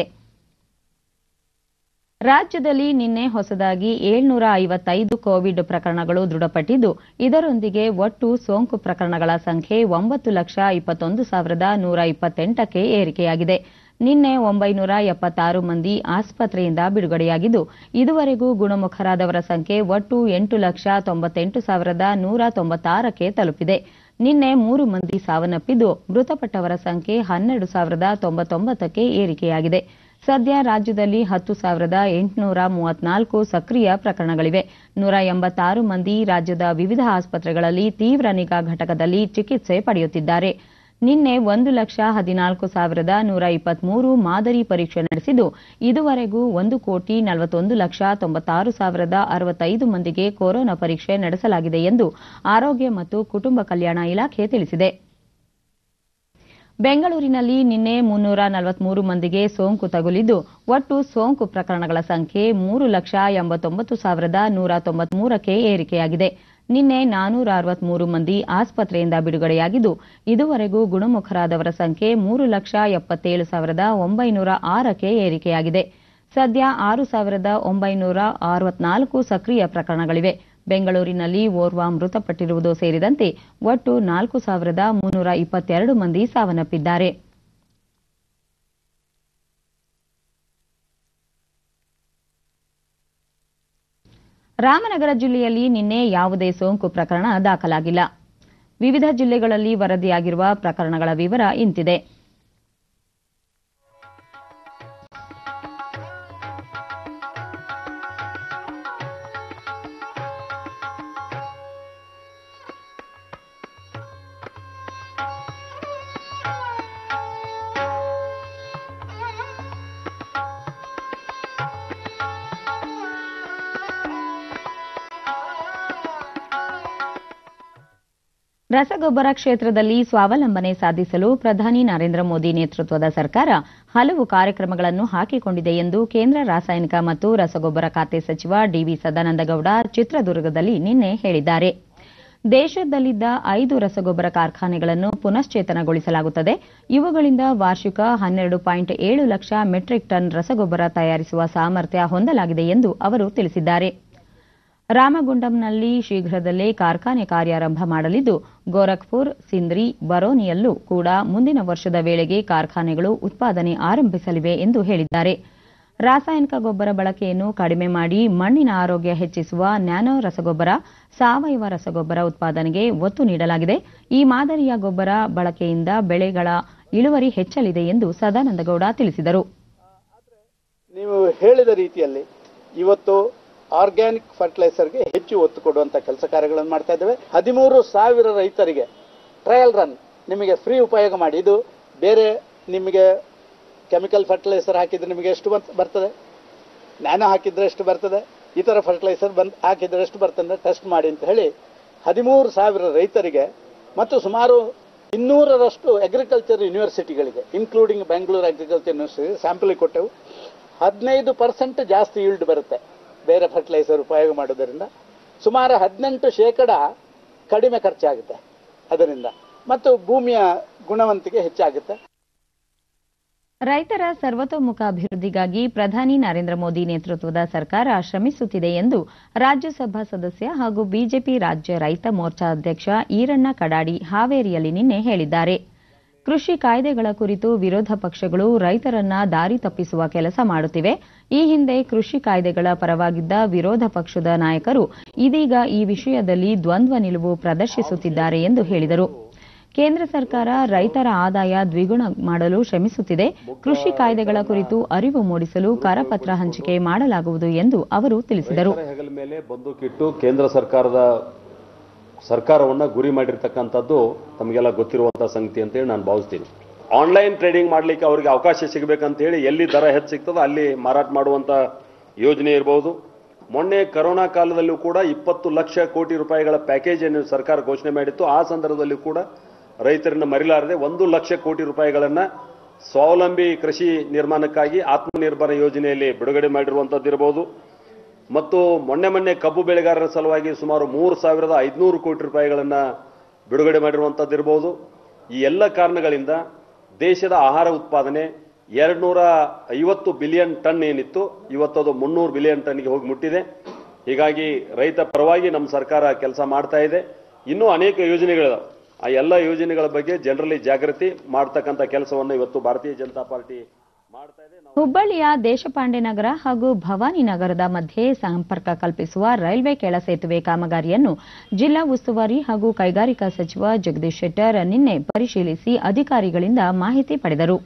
ರಾಜ್ಯದಲ್ಲಿ ನಿನ್ನೆ ಹೊಸದಾಗಿ ಏಳ್ನೂರ ಐವತ್ತೈದು ಕೋವಿಡ್ ಪ್ರಕರಣಗಳು ದೃಢಪಟ್ಟಿದ್ದು ಇದರೊಂದಿಗೆ ಒಟ್ಟು ಸೋಂಕು ಪ್ರಕರಣಗಳ ಸಂಖ್ಯೆ ಒಂಬತ್ತು ಲಕ್ಷ ಇಪ್ಪತ್ತೊಂದು ಸಾವಿರದ ನೂರ ಇಪ್ಪತ್ತೆಂಟಕ್ಕೆ ಏರಿಕೆಯಾಗಿದೆ ನಿನ್ನೆ ಒಂಬೈನೂರ ಎಪ್ಪತ್ತಾರು ಮಂದಿ ಆಸ್ಪತ್ರೆಯಿಂದ ಬಿಡುಗಡೆಯಾಗಿದ್ದು ಇದುವರೆಗೂ ಗುಣಮುಖರಾದವರ ಸಂಖ್ಯೆ ಒಟ್ಟು ಎಂಟು ಲಕ್ಷ ತೊಂಬತ್ತೆಂಟು ಸಾವಿರದ ನೂರ ತೊಂಬತ್ತಾರಕ್ಕೆ ತಲುಪಿದೆ ನಿನ್ನೆ ಮೂರು ಮಂದಿ ಸಾವನ್ನಪ್ಪಿದ್ದು ಮೃತಪಟ್ಟವರ ಸಂಖ್ಯೆ ಹನ್ನೆರಡು ಸಾವಿರದ ತೊಂಬತ್ತೊಂಬತ್ತಕ್ಕೆ ಏರಿಕೆಯಾಗಿದೆ ಸದ್ಯ ರಾಜ್ಯದಲ್ಲಿ ಹತ್ತು ಸಾವಿರದ ಎಂಟುನೂರ ಮೂವತ್ನಾಲ್ಕು ಸಕ್ರಿಯ ಪ್ರಕರಣಗಳಿವೆ ನೂರ ಎಂಬತ್ತಾರು ಮಂದಿ ರಾಜ್ಯದ ವಿವಿಧ ಆಸ್ಪತ್ರೆಗಳಲ್ಲಿ ತೀವ್ರ ನಿಗಾ ಘಟಕದಲ್ಲಿ ಚಿಕಿತ್ಸೆ ಪಡೆಯುತ್ತಿದ್ದಾರೆ ನಿನ್ನೆ ಒಂದು ಲಕ್ಷ ಹದಿನಾಲ್ಕು ಸಾವಿರದ ನೂರ ಇಪ್ಪತ್ಮೂರು ಮಾದರಿ ಪರೀಕ್ಷೆ ನಡೆಸಿದ್ದು ಇದುವರೆಗೂ ಒಂದು ಕೋಟಿ ನಲವತ್ತೊಂದು ಲಕ್ಷ ತೊಂಬತ್ತಾರು ಸಾವಿರದ ಅರವತ್ತೈದು ಮಂದಿಗೆ ಕೊರೋನಾ ಪರೀಕ್ಷೆ ನಡೆಸಲಾಗಿದೆ ಎಂದು ಆರೋಗ್ಯ ಮತ್ತು ಕುಟುಂಬ ಕಲ್ಯಾಣ ಇಲಾಖೆ ತಿಳಿಸಿದೆ ಬೆಂಗಳೂರಿನಲ್ಲಿ ನಿನ್ನೆ ಮುನ್ನೂರ ನಲವತ್ಮೂರು ಮಂದಿಗೆ ಸೋಂಕು ತಗುಲಿದ್ದು ಒಟ್ಟು ಸೋಂಕು ಪ್ರಕರಣಗಳ ಸಂಖ್ಯೆ ಮೂರು ಲಕ್ಷ ಎಂಬತ್ತೊಂಬತ್ತು ಸಾವಿರದ ನೂರ ತೊಂಬತ್ಮೂರಕ್ಕೆ ಏರಿಕೆಯಾಗಿದೆ ನಿನ್ನೆ ನಾನೂರ ಅರವತ್ಮೂರು ಮಂದಿ ಆಸ್ಪತ್ರೆಯಿಂದ ಬಿಡುಗಡೆಯಾಗಿದ್ದು ಇದುವರೆಗೂ ಗುಣಮುಖರಾದವರ ಸಂಖ್ಯೆ ಮೂರು ಲಕ್ಷ ಎಪ್ಪತ್ತೇಳು ಸಾವಿರದ ಒಂಬೈನೂರ ಆರಕ್ಕೆ ಏರಿಕೆಯಾಗಿದೆ ಸದ್ಯ ಆರು ಸಾವಿರದ ಒಂಬೈನೂರ ಅರವತ್ನಾಲ್ಕು ಸಕ್ರಿಯ ಪ್ರಕರಣಗಳಿವೆ ಬೆಂಗಳೂರಿನಲ್ಲಿ ಓರ್ವ ಮೃತಪಟ್ಟಿರುವುದು ಸೇರಿದಂತೆ ಒಟ್ಟು ನಾಲ್ಕು ಸಾವಿರದ ಮುನ್ನೂರ ಇಪ್ಪತ್ತೆರಡು ಮಂದಿ ಸಾವನ್ನಪ್ಪಿದ್ದಾರೆ ರಾಮನಗರ ಜಿಲ್ಲೆಯಲ್ಲಿ ನಿನ್ನೆ ಯಾವುದೇ ಸೋಂಕು ಪ್ರಕರಣ ದಾಖಲಾಗಿಲ್ಲ ವಿವಿಧ ಜಿಲ್ಲೆಗಳಲ್ಲಿ ವರದಿಯಾಗಿರುವ ಪ್ರಕರಣಗಳ ವಿವರ ಇಂತಿದೆ ರಸಗೊಬ್ಬರ ಕ್ಷೇತ್ರದಲ್ಲಿ ಸ್ವಾವಲಂಬನೆ ಸಾಧಿಸಲು ಪ್ರಧಾನಿ ನರೇಂದ್ರ ಮೋದಿ ನೇತೃತ್ವದ ಸರ್ಕಾರ ಹಲವು ಕಾರ್ಯಕ್ರಮಗಳನ್ನು ಹಾಕಿಕೊಂಡಿದೆ ಎಂದು ಕೇಂದ್ರ ರಾಸಾಯನಿಕ ಮತ್ತು ರಸಗೊಬ್ಬರ ಖಾತೆ ಸಚಿವ ಡಿವಿ ಸದಾನಂದಗೌಡ ಚಿತ್ರದುರ್ಗದಲ್ಲಿ ನಿನ್ನೆ ಹೇಳಿದ್ದಾರೆ ದೇಶದಲ್ಲಿದ್ದ ಐದು ರಸಗೊಬ್ಬರ ಕಾರ್ಖಾನೆಗಳನ್ನು ಪುನಶ್ಚೇತನಗೊಳಿಸಲಾಗುತ್ತದೆ ಇವುಗಳಿಂದ ವಾರ್ಷಿಕ ಹನ್ನೆರಡು ಪಾಯಿಂಟ್ ಏಳು ಲಕ್ಷ ಮೆಟ್ರಿಕ್ ಟನ್ ರಸಗೊಬ್ಬರ ತಯಾರಿಸುವ ಸಾಮರ್ಥ್ಯ ಹೊಂದಲಾಗಿದೆ ಎಂದು ಅವರು ತಿಳಿಸಿದ್ದಾರೆ ರಾಮಗುಂಡಂನಲ್ಲಿ ಶೀಘ್ರದಲ್ಲೇ ಕಾರ್ಖಾನೆ ಕಾರ್ಯಾರಂಭ ಮಾಡಲಿದ್ದು ಗೋರಖ್ಪುರ್ ಸಿಂದ್ರಿ ಬರೋನಿಯಲ್ಲೂ ಕೂಡ ಮುಂದಿನ ವರ್ಷದ ವೇಳೆಗೆ ಕಾರ್ಖಾನೆಗಳು ಉತ್ಪಾದನೆ ಆರಂಭಿಸಲಿವೆ ಎಂದು ಹೇಳಿದ್ದಾರೆ ರಾಸಾಯನಿಕ ಗೊಬ್ಬರ ಬಳಕೆಯನ್ನು ಕಡಿಮೆ ಮಾಡಿ ಮಣ್ಣಿನ ಆರೋಗ್ಯ ಹೆಚ್ಚಿಸುವ ನ್ಯಾನೋ ರಸಗೊಬ್ಬರ ಸಾವಯವ ರಸಗೊಬ್ಬರ ಉತ್ಪಾದನೆಗೆ ಒತ್ತು ನೀಡಲಾಗಿದೆ ಈ ಮಾದರಿಯ ಗೊಬ್ಬರ ಬಳಕೆಯಿಂದ ಬೆಳೆಗಳ ಇಳುವರಿ ಹೆಚ್ಚಲಿದೆ ಎಂದು ಸದಾನಂದಗೌಡ ತಿಳಿಸಿದರು ನೀವು ಹೇಳಿದ ರೀತಿಯಲ್ಲಿ ಇವತ್ತು ಆರ್ಗ್ಯಾನಿಕ್ ಫರ್ಟಿಲೈಸರ್ಗೆ ಹೆಚ್ಚು ಒತ್ತು ಕೊಡುವಂತ ಕೆಲಸ ಕಾರ್ಯಗಳನ್ನು ಮಾಡ್ತಾ ಇದ್ದೇವೆ ಹದಿಮೂರು ಸಾವಿರ ರೈತರಿಗೆ ಟ್ರಯಲ್ ರನ್ ನಿಮಗೆ ಫ್ರೀ ಉಪಯೋಗ ಮಾಡಿ ಇದು ಬೇರೆ ನಿಮಗೆ ಕೆಮಿಕಲ್ ಫರ್ಟಿಲೈಸರ್ ಹಾಕಿದ್ರೆ ನಿಮಗೆ ಎಷ್ಟು ಬಂತ್- ಬರ್ತದೆ ನ್ಯಾನೋ ಹಾಕಿದ್ರೆ ಎಷ್ಟು ಬರ್ತದೆ ಇತರ ಫರ್ಟಿಲೈಸರ್ ಬಂದ್ ಹಾಕಿದ್ರೆ ಎಷ್ಟು ಬರ್ತದೆ ಟೆಸ್ಟ್ ಮಾಡಿ ಅಂತ ಹೇಳಿ ಹದಿಮೂರು ಸಾವಿರ ರೈತರಿಗೆ ಮತ್ತು ಸುಮಾರು ಇನ್ನೂರರಷ್ಟು ಅಗ್ರಿಕಲ್ಚರ್ ಯೂನಿವರ್ಸಿಟಿಗಳಿಗೆ including Bengaluru agriculture university sample ಕೊಟ್ಟೆವು ಹದಿನೈದು ಪರ್ಸೆಂಟ್ ಜಾಸ್ತಿ ಈಲ್ಡ್ ಬರುತ್ತೆ ಬೇರೆ ಫರ್ಟಿಲೈಸರ್ ಉಪಯೋಗ ಮಾಡೋದರಿಂದ ಸುಮಾರು ಹದಿನೆಂಟು ಶೇಕಡ ಕಡಿಮೆ ಖರ್ಚಾಗುತ್ತೆ ಅದರಿಂದ ಮತ್ತು ಭೂಮಿಯ ಗುಣವಂತಿಕೆ ಹೆಚ್ಚಾಗುತ್ತೆ ರೈತರ ಸರ್ವತೋಮುಖ ಅಭಿವೃದ್ಧಿಗಾಗಿ ಪ್ರಧಾನಿ ನರೇಂದ್ರ ಮೋದಿ ನೇತೃತ್ವದ ಸರ್ಕಾರ ಶ್ರಮಿಸುತ್ತಿದೆ ಎಂದು ರಾಜ್ಯಸಭಾ ಸದಸ್ಯ ಹಾಗೂ ಬಿಜೆಪಿ ರಾಜ್ಯ ರೈತ ಮೋರ್ಚಾ ಅಧ್ಯಕ್ಷ ಈರಣ್ಣ ಕಡಾಡಿ ಹಾವೇರಿಯಲ್ಲಿ ನಿನ್ನೆ ಹೇಳಿದ್ದಾರೆ ಕೃಷಿ ಕಾಯ್ದೆಗಳ ಕುರಿತು ವಿರೋಧ ಪಕ್ಷಗಳು ರೈತರನ್ನ ದಾರಿ ತಪ್ಪಿಸುವ ಕೆಲಸ ಮಾಡುತ್ತಿವೆ ಈ ಹಿಂದೆ ಕೃಷಿ ಕಾಯ್ದೆಗಳ ಪರವಾಗಿದ್ದ ವಿರೋಧ ಪಕ್ಷದ ನಾಯಕರು ಇದೀಗ ಈ ವಿಷಯದಲ್ಲಿ ದ್ವಂದ್ವ ನಿಲುವು ಪ್ರದರ್ಶಿಸುತ್ತಿದ್ದಾರೆ ಎಂದು ಹೇಳಿದರು ಕೇಂದ್ರ ಸರ್ಕಾರ ರೈತರ ಆದಾಯ ದ್ವಿಗುಣ ಮಾಡಲು ಶ್ರಮಿಸುತ್ತಿದೆ ಕೃಷಿ ಕಾಯ್ದೆಗಳ ಕುರಿತು ಅರಿವು ಮೂಡಿಸಲು ಕರಪತ್ರ ಹಂಚಿಕೆ ಮಾಡಲಾಗುವುದು ಎಂದು ಅವರು ತಿಳಿಸಿದರು ರೈತರ ಹೆಗಲ ಮೇಲೆ ಬಂದೂಕಿಟ್ಟು ಕೇಂದ್ರ ಸರ್ಕಾರದ ಸರ್ಕಾರವನ್ನ ಗುರಿ ಮಾಡಿರ್ತಕ್ಕಂಥದ್ದು ತಮಗೆಲ್ಲ ಗೊತ್ತಿರುವಂತಹ ಸಂಗತಿ ಅಂತೇಳಿ ನಾನು ಭಾವಿಸ್ತೀನಿ ಆನ್ಲೈನ್ ಟ್ರೇಡಿಂಗ್ ಮಾಡ್ಲಿಕ್ಕೆ ಅವರಿಗೆ ಅವಕಾಶ ಸಿಗಬೇಕಂತ ಹೇಳಿ ಎಲ್ಲಿ ದರ ಹೆಚ್ಚು ಸಿಗ್ತದೋ ಅಲ್ಲಿ ಮಾರಾಟ ಮಾಡುವಂತ ಯೋಜನೆ ಇರಬಹುದು ಮೊನ್ನೆ ಕರೋನಾ ಕಾಲದಲ್ಲೂ ಕೂಡ ಇಪ್ಪತ್ತು ಲಕ್ಷ ಕೋಟಿ ರೂಪಾಯಿಗಳ ಪ್ಯಾಕೇಜ್ ಅನ್ನು ಸರ್ಕಾರ ಘೋಷಣೆ ಮಾಡಿತ್ತು ಆ ಸಂದರ್ಭದಲ್ಲಿ ಕೂಡ ರೈತರನ್ನ ಮರಿಲಾರದೆ ಒಂದು ಲಕ್ಷ ಕೋಟಿ ರೂಪಾಯಿಗಳನ್ನ ಸ್ವಾವಲಂಬಿ ಕೃಷಿ ನಿರ್ಮಾಣಕ್ಕಾಗಿ ಆತ್ಮನಿರ್ಭರ ಯೋಜನೆಯಲ್ಲಿ ಬಿಡುಗಡೆ ಮಾಡಿರುವಂತದ್ದು ಇರಬಹುದು ಮತ್ತು ಮೊನ್ನೆ ಮೊನ್ನೆ ಕಬ್ಬು ಬೆಳೆಗಾರರ ಸಲುವಾಗಿ ಸುಮಾರು ಮೂರು ಸಾವಿರದ ಐದುನೂರು ಕೋಟಿ ರೂಪಾಯಿಗಳನ್ನ ಬಿಡುಗಡೆ ಮಾಡಿರುವಂತದ್ದು ಇರಬಹುದು ಈ ಎಲ್ಲ ಕಾರಣಗಳಿಂದ ದೇಶದ ಆಹಾರ ಉತ್ಪಾದನೆ ಎರಡ್ನೂರ ಐವತ್ತು ಬಿಲಿಯನ್ ಟನ್ ಏನಿತ್ತು ಇವತ್ತದು ಮುನ್ನೂರು ಬಿಲಿಯನ್ ಟನ್ಗೆ ಹೋಗಿ ಮುಟ್ಟಿದೆ ಹೀಗಾಗಿ ರೈತ ಪರವಾಗಿ ನಮ್ಮ ಸರ್ಕಾರ ಕೆಲಸ ಮಾಡ್ತಾ ಇದೆ ಇನ್ನೂ ಅನೇಕ ಯೋಜನೆಗಳಿದಾವೆ ಆ ಎಲ್ಲ ಯೋಜನೆಗಳ ಬಗ್ಗೆ ಜನರಲ್ಲಿ ಜಾಗೃತಿ ಮಾಡ್ತಕ್ಕಂಥ ಕೆಲಸವನ್ನು ಇವತ್ತು ಭಾರತೀಯ ಜನತಾ ಪಾರ್ಟಿ ಮಾಡ್ತಾ ಇದೆ ಹುಬ್ಬಳ್ಳಿಯ ದೇಶಪಾಂಡೆ ನಗರ ಹಾಗೂ ಭವಾನಿ ನಗರದ ಮಧ್ಯೆ ಸಂಪರ್ಕ ಕಲ್ಪಿಸುವ ರೈಲ್ವೆ ಕೆಳ ಸೇತುವೆ ಕಾಮಗಾರಿಯನ್ನು ಜಿಲ್ಲಾ ಉಸ್ತುವಾರಿ ಹಾಗೂ ಕೈಗಾರಿಕಾ ಸಚಿವ ಜಗದೀಶ್ ಶೆಟ್ಟರ್ ನಿನ್ನೆ ಪರಿಶೀಲಿಸಿ ಅಧಿಕಾರಿಗಳಿಂದ ಮಾಹಿತಿ ಪಡೆದರು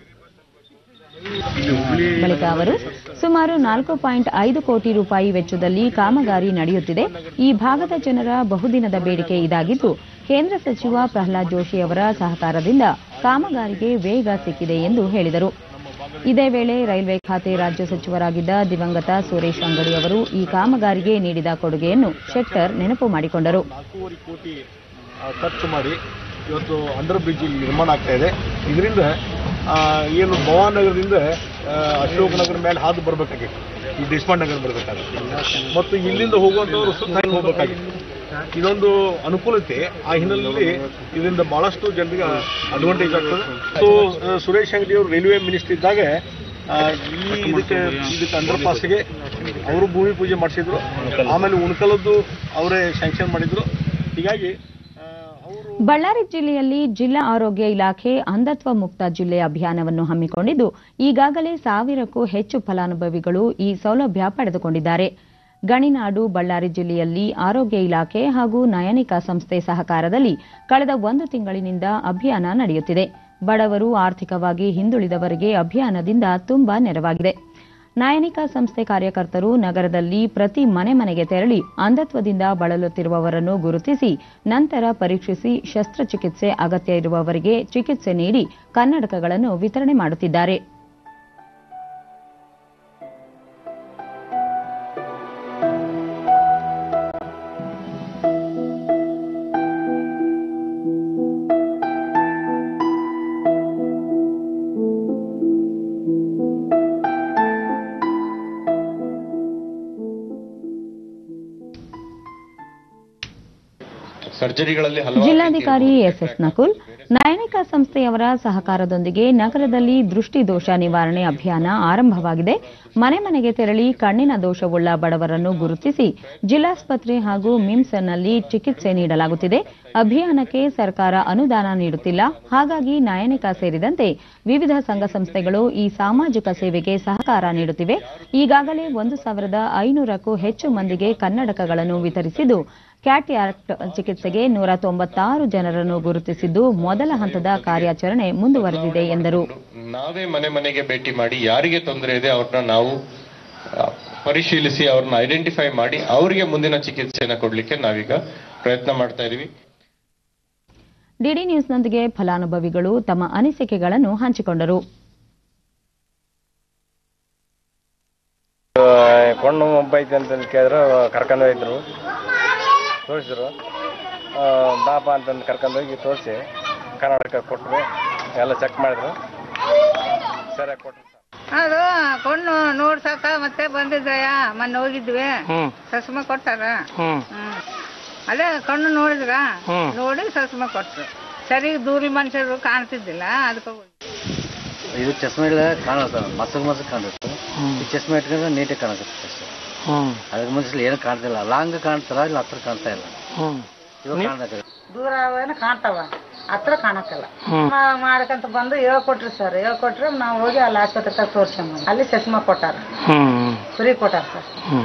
ಬಳಿಕ ಅವರು ಸುಮಾರು ನಾಲ್ಕು ಪಾಯಿಂಟ್ ಐದು ಕೋಟಿ ರೂಪಾಯಿ ವೆಚ್ಚದಲ್ಲಿ ಕಾಮಗಾರಿ ನಡೆಯುತ್ತಿದೆ ಈ ಭಾಗದ ಜನರ ಬಹುದಿನದ ಬೇಡಿಕೆ ಇದಾಗಿದ್ದು ಕೇಂದ್ರ ಸಚಿವ ಪ್ರಹ್ಲಾದ್ ಜೋಶಿ ಅವರ ಸಹಕಾರದಿಂದ ಕಾಮಗಾರಿಗೆ ವೇಗ ಸಿಕ್ಕಿದೆ ಎಂದು ಹೇಳಿದರು ಇದೇ ವೇಳೆ ರೈಲ್ವೆ ಖಾತೆ ರಾಜ್ಯ ಸಚಿವರಾಗಿದ್ದ ದಿವಂಗತ ಸುರೇಶ್ ಅಂಗಡಿ ಅವರು ಈ ಕಾಮಗಾರಿಗೆ ನೀಡಿದ ಕೊಡುಗೆಯನ್ನು ಶೆಟ್ಟರ್ ನೆನಪು ಮಾಡಿಕೊಂಡರು ನಾಲ್ಕೂವರೆ ಕೋಟಿ ಆ, ಖರ್ಚು ಮಾಡಿ ಇವತ್ತು ಅಂಡರ್ ಬ್ರಿಡ್ಜ್ ಇಲ್ಲಿ ನಿರ್ಮಾಣ ಆಗ್ತಾ ಇದೆ ಇದರಿಂದ ಆ, ಏನು ಭವಾನ್ ನಗರದಿಂದ ಆ, ಅಶೋಕ್ ನಗರ ಮೇಲೆ ಹಾದು ಬರಬೇಕಾಗಿತ್ತು ಈ ದೇಶಪಾಂಡೆ ನಗರ ಬರಬೇಕಾಗಿತ್ತು ಮತ್ತು ಇಲ್ಲಿಂದ ಹೋಗುವಂಥವ್ರು ಸುತ್ತ ಹಾಕಿ ಹೋಗಬೇಕಾಗಿತ್ತು ಇದೊಂದು ಅನುಕೂಲತೆ ಆ ಹಿನ್ನೆಲೆಯಲ್ಲಿ ಇದರಿಂದ ಬಹಳಷ್ಟು ಜನರಿಗೆ ಅಡ್ವಾಂಟೇಜ್ ಆಗ್ತದೆ ಸೊ ಆ, ಸುರೇಶ್ ಅಂಗಡಿ ಅವರು ರೈಲ್ವೆ ಮಿನಿಸ್ಟರ್ ಇದ್ದಾಗ ಆ, ಈ ಇದಕ್ಕೆ ಇದಕ್ಕೆ ಅಂಡರ್ ಪಾಸ್ಗೆ ಅವರು ಭೂಮಿ ಪೂಜೆ ಮಾಡಿಸಿದ್ರು ಆಮೇಲೆ ಉಣಕಲದ್ದು ಅವರೇ ಸ್ಯಾಂಕ್ಷನ್ ಮಾಡಿದ್ರು ಹೀಗಾಗಿ ಬಳ್ಳಾರಿ ಜಿಲ್ಲೆಯಲ್ಲಿ ಜಿಲ್ಲಾ ಆರೋಗ್ಯ ಇಲಾಖೆ ಅಂಧತ್ವ ಮುಕ್ತ ಜಿಲ್ಲೆ ಅಭಿಯಾನವನ್ನು ಹಮ್ಮಿಕೊಂಡಿದ್ದು ಈಗಾಗಲೇ ಸಾವಿರಕ್ಕೂ ಹೆಚ್ಚು ಫಲಾನುಭವಿಗಳು ಈ ಸೌಲಭ್ಯ ಪಡೆದುಕೊಂಡಿದ್ದಾರೆ ಗಣಿನಾಡು ಬಳ್ಳಾರಿ ಜಿಲ್ಲೆಯಲ್ಲಿ ಆರೋಗ್ಯ ಇಲಾಖೆ ಹಾಗೂ ನಯನಿಕಾ ಸಂಸ್ಥೆ ಸಹಕಾರದಲ್ಲಿ ಕಳೆದ ಒಂದು ತಿಂಗಳಿನಿಂದ ಅಭಿಯಾನ ನಡೆಯುತ್ತಿದೆ ಬಡವರು ಆರ್ಥಿಕವಾಗಿ ಹಿಂದುಳಿದವರಿಗೆ ಅಭಿಯಾನದಿಂದ ತುಂಬಾ ನೆರವಾಗಿದೆ ನಯನಿಕಾ ಸಂಸ್ಥೆ ಕಾರ್ಯಕರ್ತರು ನಗರದಲ್ಲಿ ಪ್ರತಿ ಮನೆ ಮನೆಗೆ ತೆರಳಿ ಅಂಧತ್ವದಿಂದ ಬಳಲುತ್ತಿರುವವರನ್ನು ಗುರುತಿಸಿ ನಂತರ ಪರೀಕ್ಷಿಸಿ ಶಸ್ತ್ರಚಿಕಿತ್ಸೆ ಅಗತ್ಯ ಇರುವವರಿಗೆ ಚಿಕಿತ್ಸೆ ನೀಡಿ ಕನ್ನಡಕಗಳನ್ನು ವಿತರಣೆ ಮಾಡುತ್ತಿದ್ದಾರೆ ಸರ್ಜರಿಗಳಲ್ಲಿ ಹಲವಾರು ಜಿಲ್ಲಾಧಿಕಾರಿ ಎಸ್ಎಸ್ ನಕುಲ್ ನಯನಿಕಾ ಸಂಸ್ಥೆಯವರ ಸಹಕಾರದೊಂದಿಗೆ ನಗರದಲ್ಲಿ ದೃಷ್ಟಿ ದೋಷ ನಿವಾರಣೆ ಅಭಿಯಾನ ಆರಂಭವಾಗಿದೆ ಮನೆ ಮನೆಗೆ ತೆರಳಿ ಕಣ್ಣಿನ ದೋಷವುಳ್ಳ ಬಡವರನ್ನು ಗುರುತಿಸಿ ಜಿಲ್ಲಾಸ್ಪತ್ರೆ ಹಾಗೂ ಮಿಮ್ಸ್ನಲ್ಲಿ ಚಿಕಿತ್ಸೆ ನೀಡಲಾಗುತ್ತಿದೆ ಅಭಿಯಾನಕ್ಕೆ ಸರ್ಕಾರ ಅನುದಾನ ನೀಡುತ್ತಿಲ್ಲ ಹಾಗಾಗಿ ನಯನಿಕಾ ಸೇರಿದಂತೆ ವಿವಿಧ ಸಂಘ ಸಂಸ್ಥೆಗಳು ಈ ಸಾಮಾಜಿಕ ಸೇವೆಗೆ ಸಹಕಾರ ನೀಡುತ್ತಿವೆ ಈಗಾಗಲೇ ಒಂದು ಸಾವಿರದ ಐನೂರಕ್ಕೂ ಹೆಚ್ಚು ಮಂದಿಗೆ ಕನ್ನಡಕಗಳನ್ನು ವಿತರಿಸಿದ್ದು ಕ್ಯಾಟ್ಯಾಕ್ಟ್ ಚಿಕಿತ್ಸೆಗೆ ನೂರ ತೊಂಬತ್ತಾರು ಜನರನ್ನು ಗುರುತಿಸಿದ್ದು ಮೊದಲ ಹಂತದ ಕಾರ್ಯಾಚರಣೆ ಮುಂದುವರೆದಿದೆ ಎಂದರು ನಾವೇ ಮನೆ ಮನೆಗೆ ಭೇಟಿ ಮಾಡಿ ಯಾರಿಗೆ ತೊಂದರೆ ಇದೆ ಅವ್ರನ್ನ ನಾವು ಆ, ಪರಿಶೀಲಿಸಿ ಅವ್ರನ್ನ ಐಡೆಂಟಿಫೈ ಮಾಡಿ ಅವರಿಗೆ ಮುಂದಿನ ಚಿಕಿತ್ಸೆಯನ್ನು ಕೊಡ್ಲಿಕ್ಕೆ ನಾವೀಗ ಪ್ರಯತ್ನ ಮಾಡ್ತಾ ಇದೀವಿ ಡಿಡಿ ನ್ಯೂಸ್ನೊಂದಿಗೆ ಫಲಾನುಭವಿಗಳು ತಮ್ಮ ಅನಿಸಿಕೆಗಳನ್ನು ಹಂಚಿಕೊಂಡರು ಕೊಂಡು ಒಬ್ಬ ಐತೆ ಅಂತ ಕೇಳಿದ್ರು ಕರ್ಕೊಂಡು ಹೋಗಿದ್ರು ತೋರಿಸಿದ್ರು ಆ, ಬಾಪ ಅಂತಂದು ಕರ್ಕೊಂಡು ಹೋಗಿ ತೋರಿಸಿ ಕರ್ನಾಟಕ ಕೊಟ್ಟರು ಎಲ್ಲ ಚೆಕ್ ಮಾಡಿದ್ರು ಸರಿಯಾಗಿ ಕೊಟ್ಟರು ಅದು ಕೊಂಡು ನೋಡ್ಸಕ ಮತ್ತೆ ಬಂದಿದ್ರಯ್ಯ ಮೊನ್ನೆ ಹೋಗಿದ್ವಿ ಸಸ್ಮ ಕೊಟ್ಟಾರ ಹ್ಮ್ ಅದೇ ಕಣ್ಣು ನೋಡಿದ್ರ ನೋಡಿ ಸಸ್ಮ ಕೊಟ್ರು ಸರಿ ದೂರಿ ಮನುಷ್ಯರು ಕಾಣ್ತಿದ್ದಿಲ್ಲ ಅದಕ್ಕೆ ಇದು ಚಸ್ಮಾ ಇಲ್ಲ ಕಾಣುತ್ತೆ ಮಸಕ್ ಮಸಕ್ ಕಾಣುತ್ತೆ ಈ ಚಸ್ಮಾ ಇಟ್ಕೊಂಡ್ರೆ ನೀಟಾಗಿ ಕಾಣುತ್ತೆ ಅದಕ್ಕೆ ಮುಂಚೆ ಏನು ಕಾಣ್ತಿಲ್ಲ ಲಾಂಗ್ ಕಾಣ್ತಾರ ಇಲ್ಲ ಹತ್ರ ಕಾಣ್ತಾ ಇಲ್ಲ ಇವಾಗ ಕಾಣ್ತದೆ ದೂರ ಅವೇನು ಕಾಣ್ತಾವ ಹತ್ರ ಕಾಣಕ್ಕಲ್ಲ ಹ್ಮ್. ಮಾ- ಮಾಡ್ಕಂತ ಬಂದು ಹೇಳ್ಕೊಟ್ರಿ ಸರ್ ಹೇಳ್ಕೊಟ್ರೆ ನಾವು ಹೋಗಿ ಅಲ್ಲಿ ಆಸ್ಪತ್ರೆ ತಗ ತೋರ್ಸ್ಕೊಂಬಂದು ಅಲ್ಲಿ ಚಶ್ಮಾ ಕೊಟ್ಟಾರ ಹ್ಮ್ ಫ್ರೀ ಕೊಟ್ಟಾರ ಸರ್ ಹ್ಮ್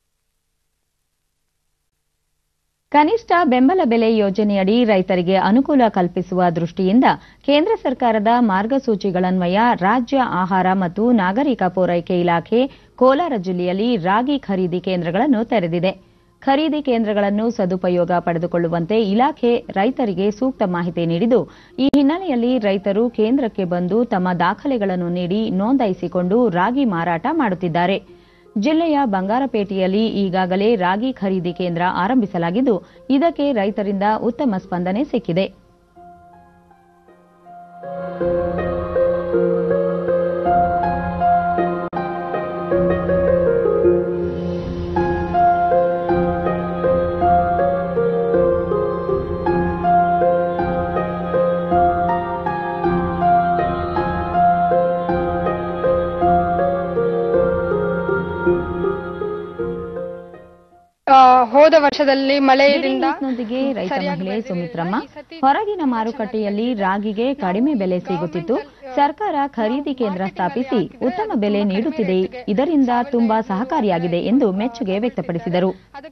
ಕನಿಷ್ಠ ಬೆಂಬಲ ಬೆಲೆ ಯೋಜನೆಯಡಿ ರೈತರಿಗೆ ಅನುಕೂಲ ಕಲ್ಪಿಸುವ ದೃಷ್ಟಿಯಿಂದ ಕೇಂದ್ರ ಸರ್ಕಾರದ ಮಾರ್ಗಸೂಚಿಗಳನ್ವಯ ರಾಜ್ಯ ಆಹಾರ ಮತ್ತು ನಾಗರಿಕ ಪೂರೈಕೆ ಇಲಾಖೆ ಕೋಲಾರ ಜಿಲ್ಲೆಯಲ್ಲಿ ರಾಗಿ ಖರೀದಿ ಕೇಂದ್ರಗಳನ್ನು ತೆರೆದಿದೆ ಖರೀದಿ ಕೇಂದ್ರಗಳನ್ನು ಸದುಪಯೋಗ ಪಡೆದುಕೊಳ್ಳುವಂತೆ ಇಲಾಖೆ ರೈತರಿಗೆ ಸೂಕ್ತ ಮಾಹಿತಿ ನೀಡಿದ್ದು ಈ ಹಿನ್ನೆಲೆಯಲ್ಲಿ ರೈತರು ಕೇಂದ್ರಕ್ಕೆ ಬಂದು ತಮ್ಮ ದಾಖಲೆಗಳನ್ನು ನೀಡಿ ನೋಂದಾಯಿಸಿಕೊಂಡು ರಾಗಿ ಮಾರಾಟ ಮಾಡುತ್ತಿದ್ದಾರೆ ಜಿಲ್ಲೆಯ ಬಂಗಾರಪೇಟೆಯಲ್ಲಿ ಈಗಾಗಲೇ ರಾಗಿ ಖರೀದಿ ಕೇಂದ್ರ ಆರಂಭಿಸಲಾಗಿದ್ದು ಇದಕ್ಕೆ ರೈತರಿಂದ ಉತ್ತಮ ಸ್ಪಂದನೆ ಸಿಕ್ಕಿದೆ ಆ, ಹೋದ ವರ್ಷದಲ್ಲಿ ಮಳೆಯಿಂದ ನೊಂದಿಗೆ ರೈತ ಮಹಿಳೆ ಸುಮಿತ್ರಮ್ಮ ಹೊರಗಿನ ಮಾರುಕಟ್ಟೆಯಲ್ಲಿ ರಾಗಿಗೆ ಕಡಿಮೆ ಬೆಲೆ ಸಿಗುತ್ತಿತ್ತು ಸರ್ಕಾರ ಖರೀದಿ ಕೇಂದ್ರ ಸ್ಥಾಪಿಸಿ ಉತ್ತಮ ಬೆಲೆ ನೀಡುತ್ತಿದೆ ಇದರಿಂದ ತುಂಬಾ ಸಹಕಾರಿಯಾಗಿದೆ ಎಂದು ಮೆಚ್ಚುಗೆ ವ್ಯಕ್ತಪಡಿಸಿದರು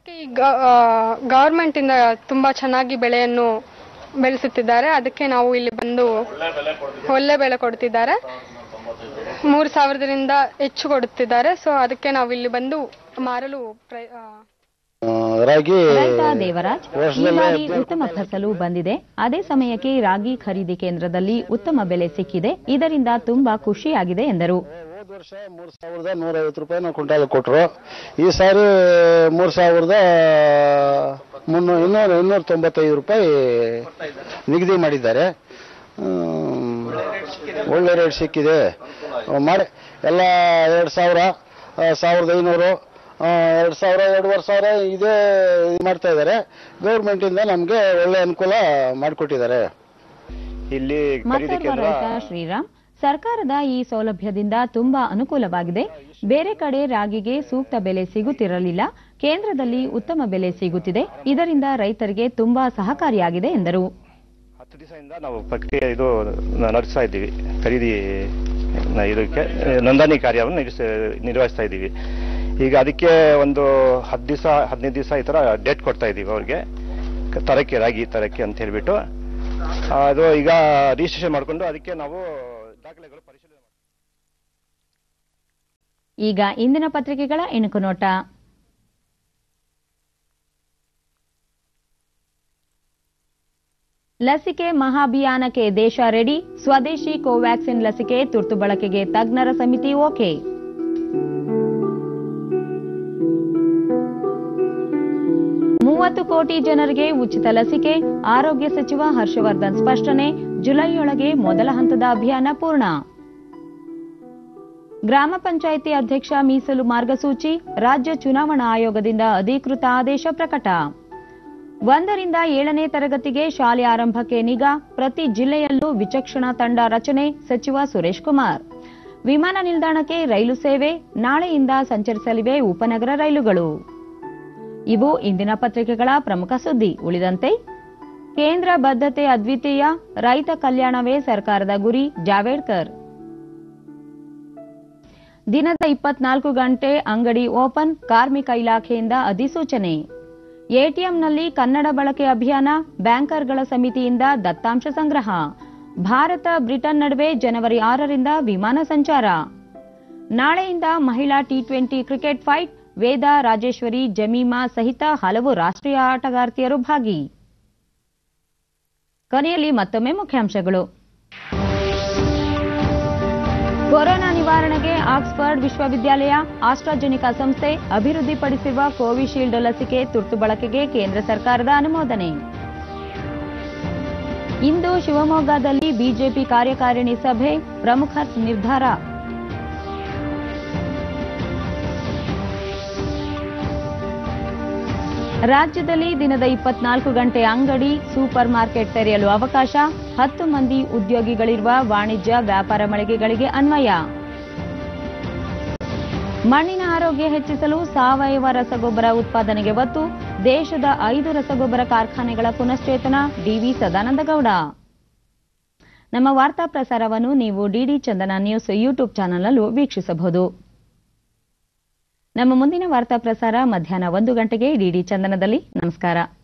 ಗವರ್ಮೆಂಟ್ ಇಂದ ತುಂಬಾ ಚೆನ್ನಾಗಿ ಬೆಳೆಯನ್ನು ಬೆಳೆಸುತ್ತಿದ್ದಾರೆ ಅದಕ್ಕೆ ನಾವು ಇಲ್ಲಿ ಬಂದು ಒಳ್ಳೆ ಬೆಲೆ ಕೊಡ್ತಿದ್ದಾರೆ ಮೂರು ಸಾವಿರದಿಂದ ಹೆಚ್ಚು ಕೊಡುತ್ತಿದ್ದಾರೆ ಸೊ ಅದಕ್ಕೆ ನಾವು ಇಲ್ಲಿ ಬಂದು ಮಾರಲು ಪ್ರಯ- ಆ, ರಾಗಿ ರೈತ ದೇವರಾಜ್ ಈ ವರ್ಷದಲ್ಲೇ ಬಾರಿ ಉತ್ತಮ ಫಸಲು ಬಂದಿದೆ ಅದೇ ಸಮಯಕ್ಕೆ ರಾಗಿ ಖರೀದಿ ಕೇಂದ್ರದಲ್ಲಿ ಉತ್ತಮ ಬೆಲೆ ಸಿಕ್ಕಿದೆ ಇದರಿಂದ ತುಂಬಾ ಖುಷಿಯಾಗಿದೆ ಎಂದರು ಸಾವಿರದ ನೂರೈವತ್ತು ರೂಪಾಯಿ ನಾವು ಕ್ವಿಂಟಾಲ್ ಕೊಟ್ಟರು ಈ ಸಾರಿ ಮೂರು ಸಾವಿರದ ಮುನ್ನೂ ಇನ್ನೂರ ಇನ್ನೂರ ತೊಂಬತ್ತೈದು ರೂಪಾಯಿ ನಿಗದಿ ಮಾಡಿದ್ದಾರೆ ಹ್ಮ್, ಒಳ್ಳೆ ರೇಟ್ ಸಿಕ್ಕಿದೆ ಮಾಡಿ ಎಲ್ಲ ಎರಡು ಸಾವಿರ ಆ, ಸಾವಿರದ ಐನೂರು ಆ, ಎರಡು ಸಾವಿರ ಎರಡೂವರೆ ಸಾವಿರ ಇದೇ ಇದು ಮಾಡ್ತಾ ಇದ್ದಾರೆ ಗೌರ್ಮೆಂಟಿಂದ ನಮಗೆ ಒಳ್ಳೆ ಅನುಕೂಲ ಮಾಡಿಕೊಟ್ಟಿದ್ದಾರೆ ಇಲ್ಲಿ ಖರೀದಿ ಮತ್ತೋರ್ವ ಕೇಂದ್ರ ರೈತ ಶ್ರೀರಾಮ್ ಸರ್ಕಾರದ ಈ ಸೌಲಭ್ಯದಿಂದ ತುಂಬಾ ಅನುಕೂಲವಾಗಿದೆ ಬೇರೆ ಕಡೆ ರಾಗಿಗೆ ಸೂಕ್ತ ಬೆಲೆ ಸಿಗುತ್ತಿರಲಿಲ್ಲ ಕೇಂದ್ರದಲ್ಲಿ ಉತ್ತಮ ಬೆಲೆ ಸಿಗುತ್ತಿದೆ ಇದರಿಂದ ರೈತರಿಗೆ ತುಂಬಾ ಸಹಕಾರಿಯಾಗಿದೆ ಎಂದರು ಹತ್ತು ದಿವಸದಿಂದ ನಾವು ಪ್ರಕ್ರಿಯೆ ಇದು ನ- ನಡೆಸ್ತಾ ಇದ್ದೀವಿ ಖರೀದಿ ನ- ಇದಕ್ಕೆ ಆ, ನೋಂದಣಿ ಕಾರ್ಯವನ್ನು ನಿರ್ವಹಿಸ ನಿರ್ವಹಿಸ್ತಾ ಇದ್ದೀವಿ ಈಗ ಅದಕ್ಕೆ ಒಂದು ಹತ್ತು ದಿವಸ ಹದಿನೈದು ದಿವಸ ಈ ಥರ ಡೇಟ್ ಕೊಡ್ತಾ ಇದ್ದೀವಿ ಅವ್ರಿಗೆ ಕ- ತರಕ್ಕೆ ರಾಗಿ ತರಕ್ಕೆ ಅಂತ ಹೇಳ್ಬಿಟ್ಟು ಆ, ಅದು ಈಗ ರಿಜಿಸ್ಟ್ರೇಷನ್ ಮಾಡಿಕೊಂಡು ಅದಕ್ಕೆ ನಾವು ದಾಖಲೆಗಳು ಪರಿಶೀಲನೆ ಈಗ ಇಂದಿನ ಪತ್ರಿಕೆಗಳ ಇಣುಕು ನೋಟ ಲಸಿಕೆ ಮಹಾಭಿಯಾನಕ್ಕೆ ದೇಶ ರೆಡಿ ಸ್ವದೇಶಿ ಕೋವ್ಯಾಕ್ಸಿನ್ ಲಸಿಕೆ ತುರ್ತು ಬಳಕೆಗೆ ತಜ್ಞರ ಸಮಿತಿ ಓಕೆ ಮೂವತ್ತು ಕೋಟಿ ಜನರಿಗೆ ಉಚಿತ ಲಸಿಕೆ ಆರೋಗ್ಯ ಸಚಿವ ಹರ್ಷವರ್ಧನ್ ಸ್ಪಷ್ಟನೆ ಜುಲೈಯೊಳಗೆ ಮೊದಲ ಹಂತದ ಅಭಿಯಾನ ಪೂರ್ಣ ಗ್ರಾಮ ಪಂಚಾಯಿತಿ ಅಧ್ಯಕ್ಷ ಮೀಸಲು ಮಾರ್ಗಸೂಚಿ ರಾಜ್ಯ ಚುನಾವಣಾ ಆಯೋಗದಿಂದ ಅಧಿಕೃತ ಆದೇಶ ಪ್ರಕಟ ಒಂದರಿಂದ ಏಳನೇ ತರಗತಿಗೆ ಶಾಲೆ ಆರಂಭಕ್ಕೆ ನಿಗಾ ಪ್ರತಿ ಜಿಲ್ಲೆಯಲ್ಲೂ ವಿಚಕ್ಷಣಾ ತಂಡ ರಚನೆ ಸಚಿವ ಸುರೇಶ್ ಕುಮಾರ್ ವಿಮಾನ ನಿಲ್ದಾಣಕ್ಕೆ ರೈಲು ಸೇವೆ ನಾಳೆಯಿಂದ ಸಂಚರಿಸಲಿವೆ ಉಪನಗರ ರೈಲುಗಳು ಇವು ಇಂದಿನ ಪತ್ರಿಕೆಗಳ ಪ್ರಮುಖ ಸುದ್ದಿ ಉಳಿದಂತೆ ಕೇಂದ್ರ ಬದ್ಧತೆ ಅದ್ವಿತೀಯ ರೈತ ಕಲ್ಯಾಣವೇ ಸರ್ಕಾರದ ಗುರಿ ಜಾವೇಡ್ಕರ್ ದಿನದ ಇಪ್ಪತ್ನಾಲ್ಕು ಗಂಟೆ ಅಂಗಡಿ ಓಪನ್ ಕಾರ್ಮಿಕ ಇಲಾಖೆಯಿಂದ ಅಧಿಸೂಚನೆ ಎಟಿಎಂನಲ್ಲಿ ಕನ್ನಡ ಬಳಕೆ ಅಭಿಯಾನ ಬ್ಯಾಂಕರ್ಗಳ ಸಮಿತಿಯಿಂದ ದತ್ತಾಂಶ ಸಂಗ್ರಹ ಭಾರತ ಬ್ರಿಟನ್ ನಡುವೆ ಜನವರಿ ಆರರಿಂದ ವಿಮಾನ ಸಂಚಾರ ನಾಳೆಯಿಂದ ಮಹಿಳಾ T twenty cricket fight Veda Rajeshwari Jemimah ಸಹಿತ ಹಲವು ರಾಷ್ಟ್ರೀಯ ಆಟಗಾರ್ತಿಯರು ಭಾಗಿ ಕೊನೆಯಲ್ಲಿ ಮತ್ತೊಮ್ಮೆ ಮುಖ್ಯಾಂಶಗಳು ಕೊರೋನಾ ನಿವಾರಣೆಗೆ ಆಕ್ಸ್ಫರ್ಡ್ ವಿಶ್ವವಿದ್ಯಾಲಯ ಆಸ್ಟ್ರಾಜೆನಿಕಾ ಸಂಸ್ಥೆ ಅಭಿವೃದ್ಧಿಪಡಿಸಿರುವ ಕೋವಿಶೀಲ್ಡ್ ಲಸಿಕೆ ತುರ್ತು ಬಳಕೆಗೆ ಕೇಂದ್ರ ಸರ್ಕಾರದ ಅನುಮೋದನೆ ಇಂದು ಶಿವಮೊಗ್ಗದಲ್ಲಿ ಬಿಜೆಪಿ ಕಾರ್ಯಕಾರಿಣಿ ಸಭೆ ಪ್ರಮುಖ ನಿರ್ಧಾರ ರಾಜ್ಯದಲ್ಲಿ ದಿನದ ಇಪ್ಪತ್ನಾಲ್ಕು ಗಂಟೆ ಅಂಗಡಿ ಸೂಪರ್ ಮಾರ್ಕೆಟ್ ತೆರೆಯಲು ಅವಕಾಶ ಹತ್ತು ಮಂದಿ ಉದ್ಯೋಗಿಗಳಿರುವ ವಾಣಿಜ್ಯ ವ್ಯಾಪಾರ ಮಳಿಗೆಗಳಿಗೆ ಅನ್ವಯ ಮಣ್ಣಿನ ಆರೋಗ್ಯ ಹೆಚ್ಚಿಸಲು ಸಾವಯವ ರಸಗೊಬ್ಬರ ಉತ್ಪಾದನೆಗೆ ಒತ್ತು ದೇಶದ ಐದು ರಸಗೊಬ್ಬರ ಕಾರ್ಖಾನೆಗಳ ಪುನಶ್ಚೇತನ ಡಿವಿ ಸದಾನಂದಗೌಡ ನಮ್ಮ ವಾರ್ತಾ ಪ್ರಸಾರವನ್ನು ನೀವು ಡಿಡಿ ಚಂದನ ನ್ಯೂಸ್ ಯೂಟ್ಯೂಬ್ ಚಾನಲ್ನಲ್ಲೂ ವೀಕ್ಷಿಸಬಹುದು ನಮ್ಮ ಮುಂದಿನ ವಾರ್ತಾ ಪ್ರಸಾರ ಮಧ್ಯಾಹ್ನ ಒಂದು ಗಂಟೆಗೆ ಡಿಡಿ ಚಂದನದಲ್ಲಿ ನಮಸ್ಕಾರ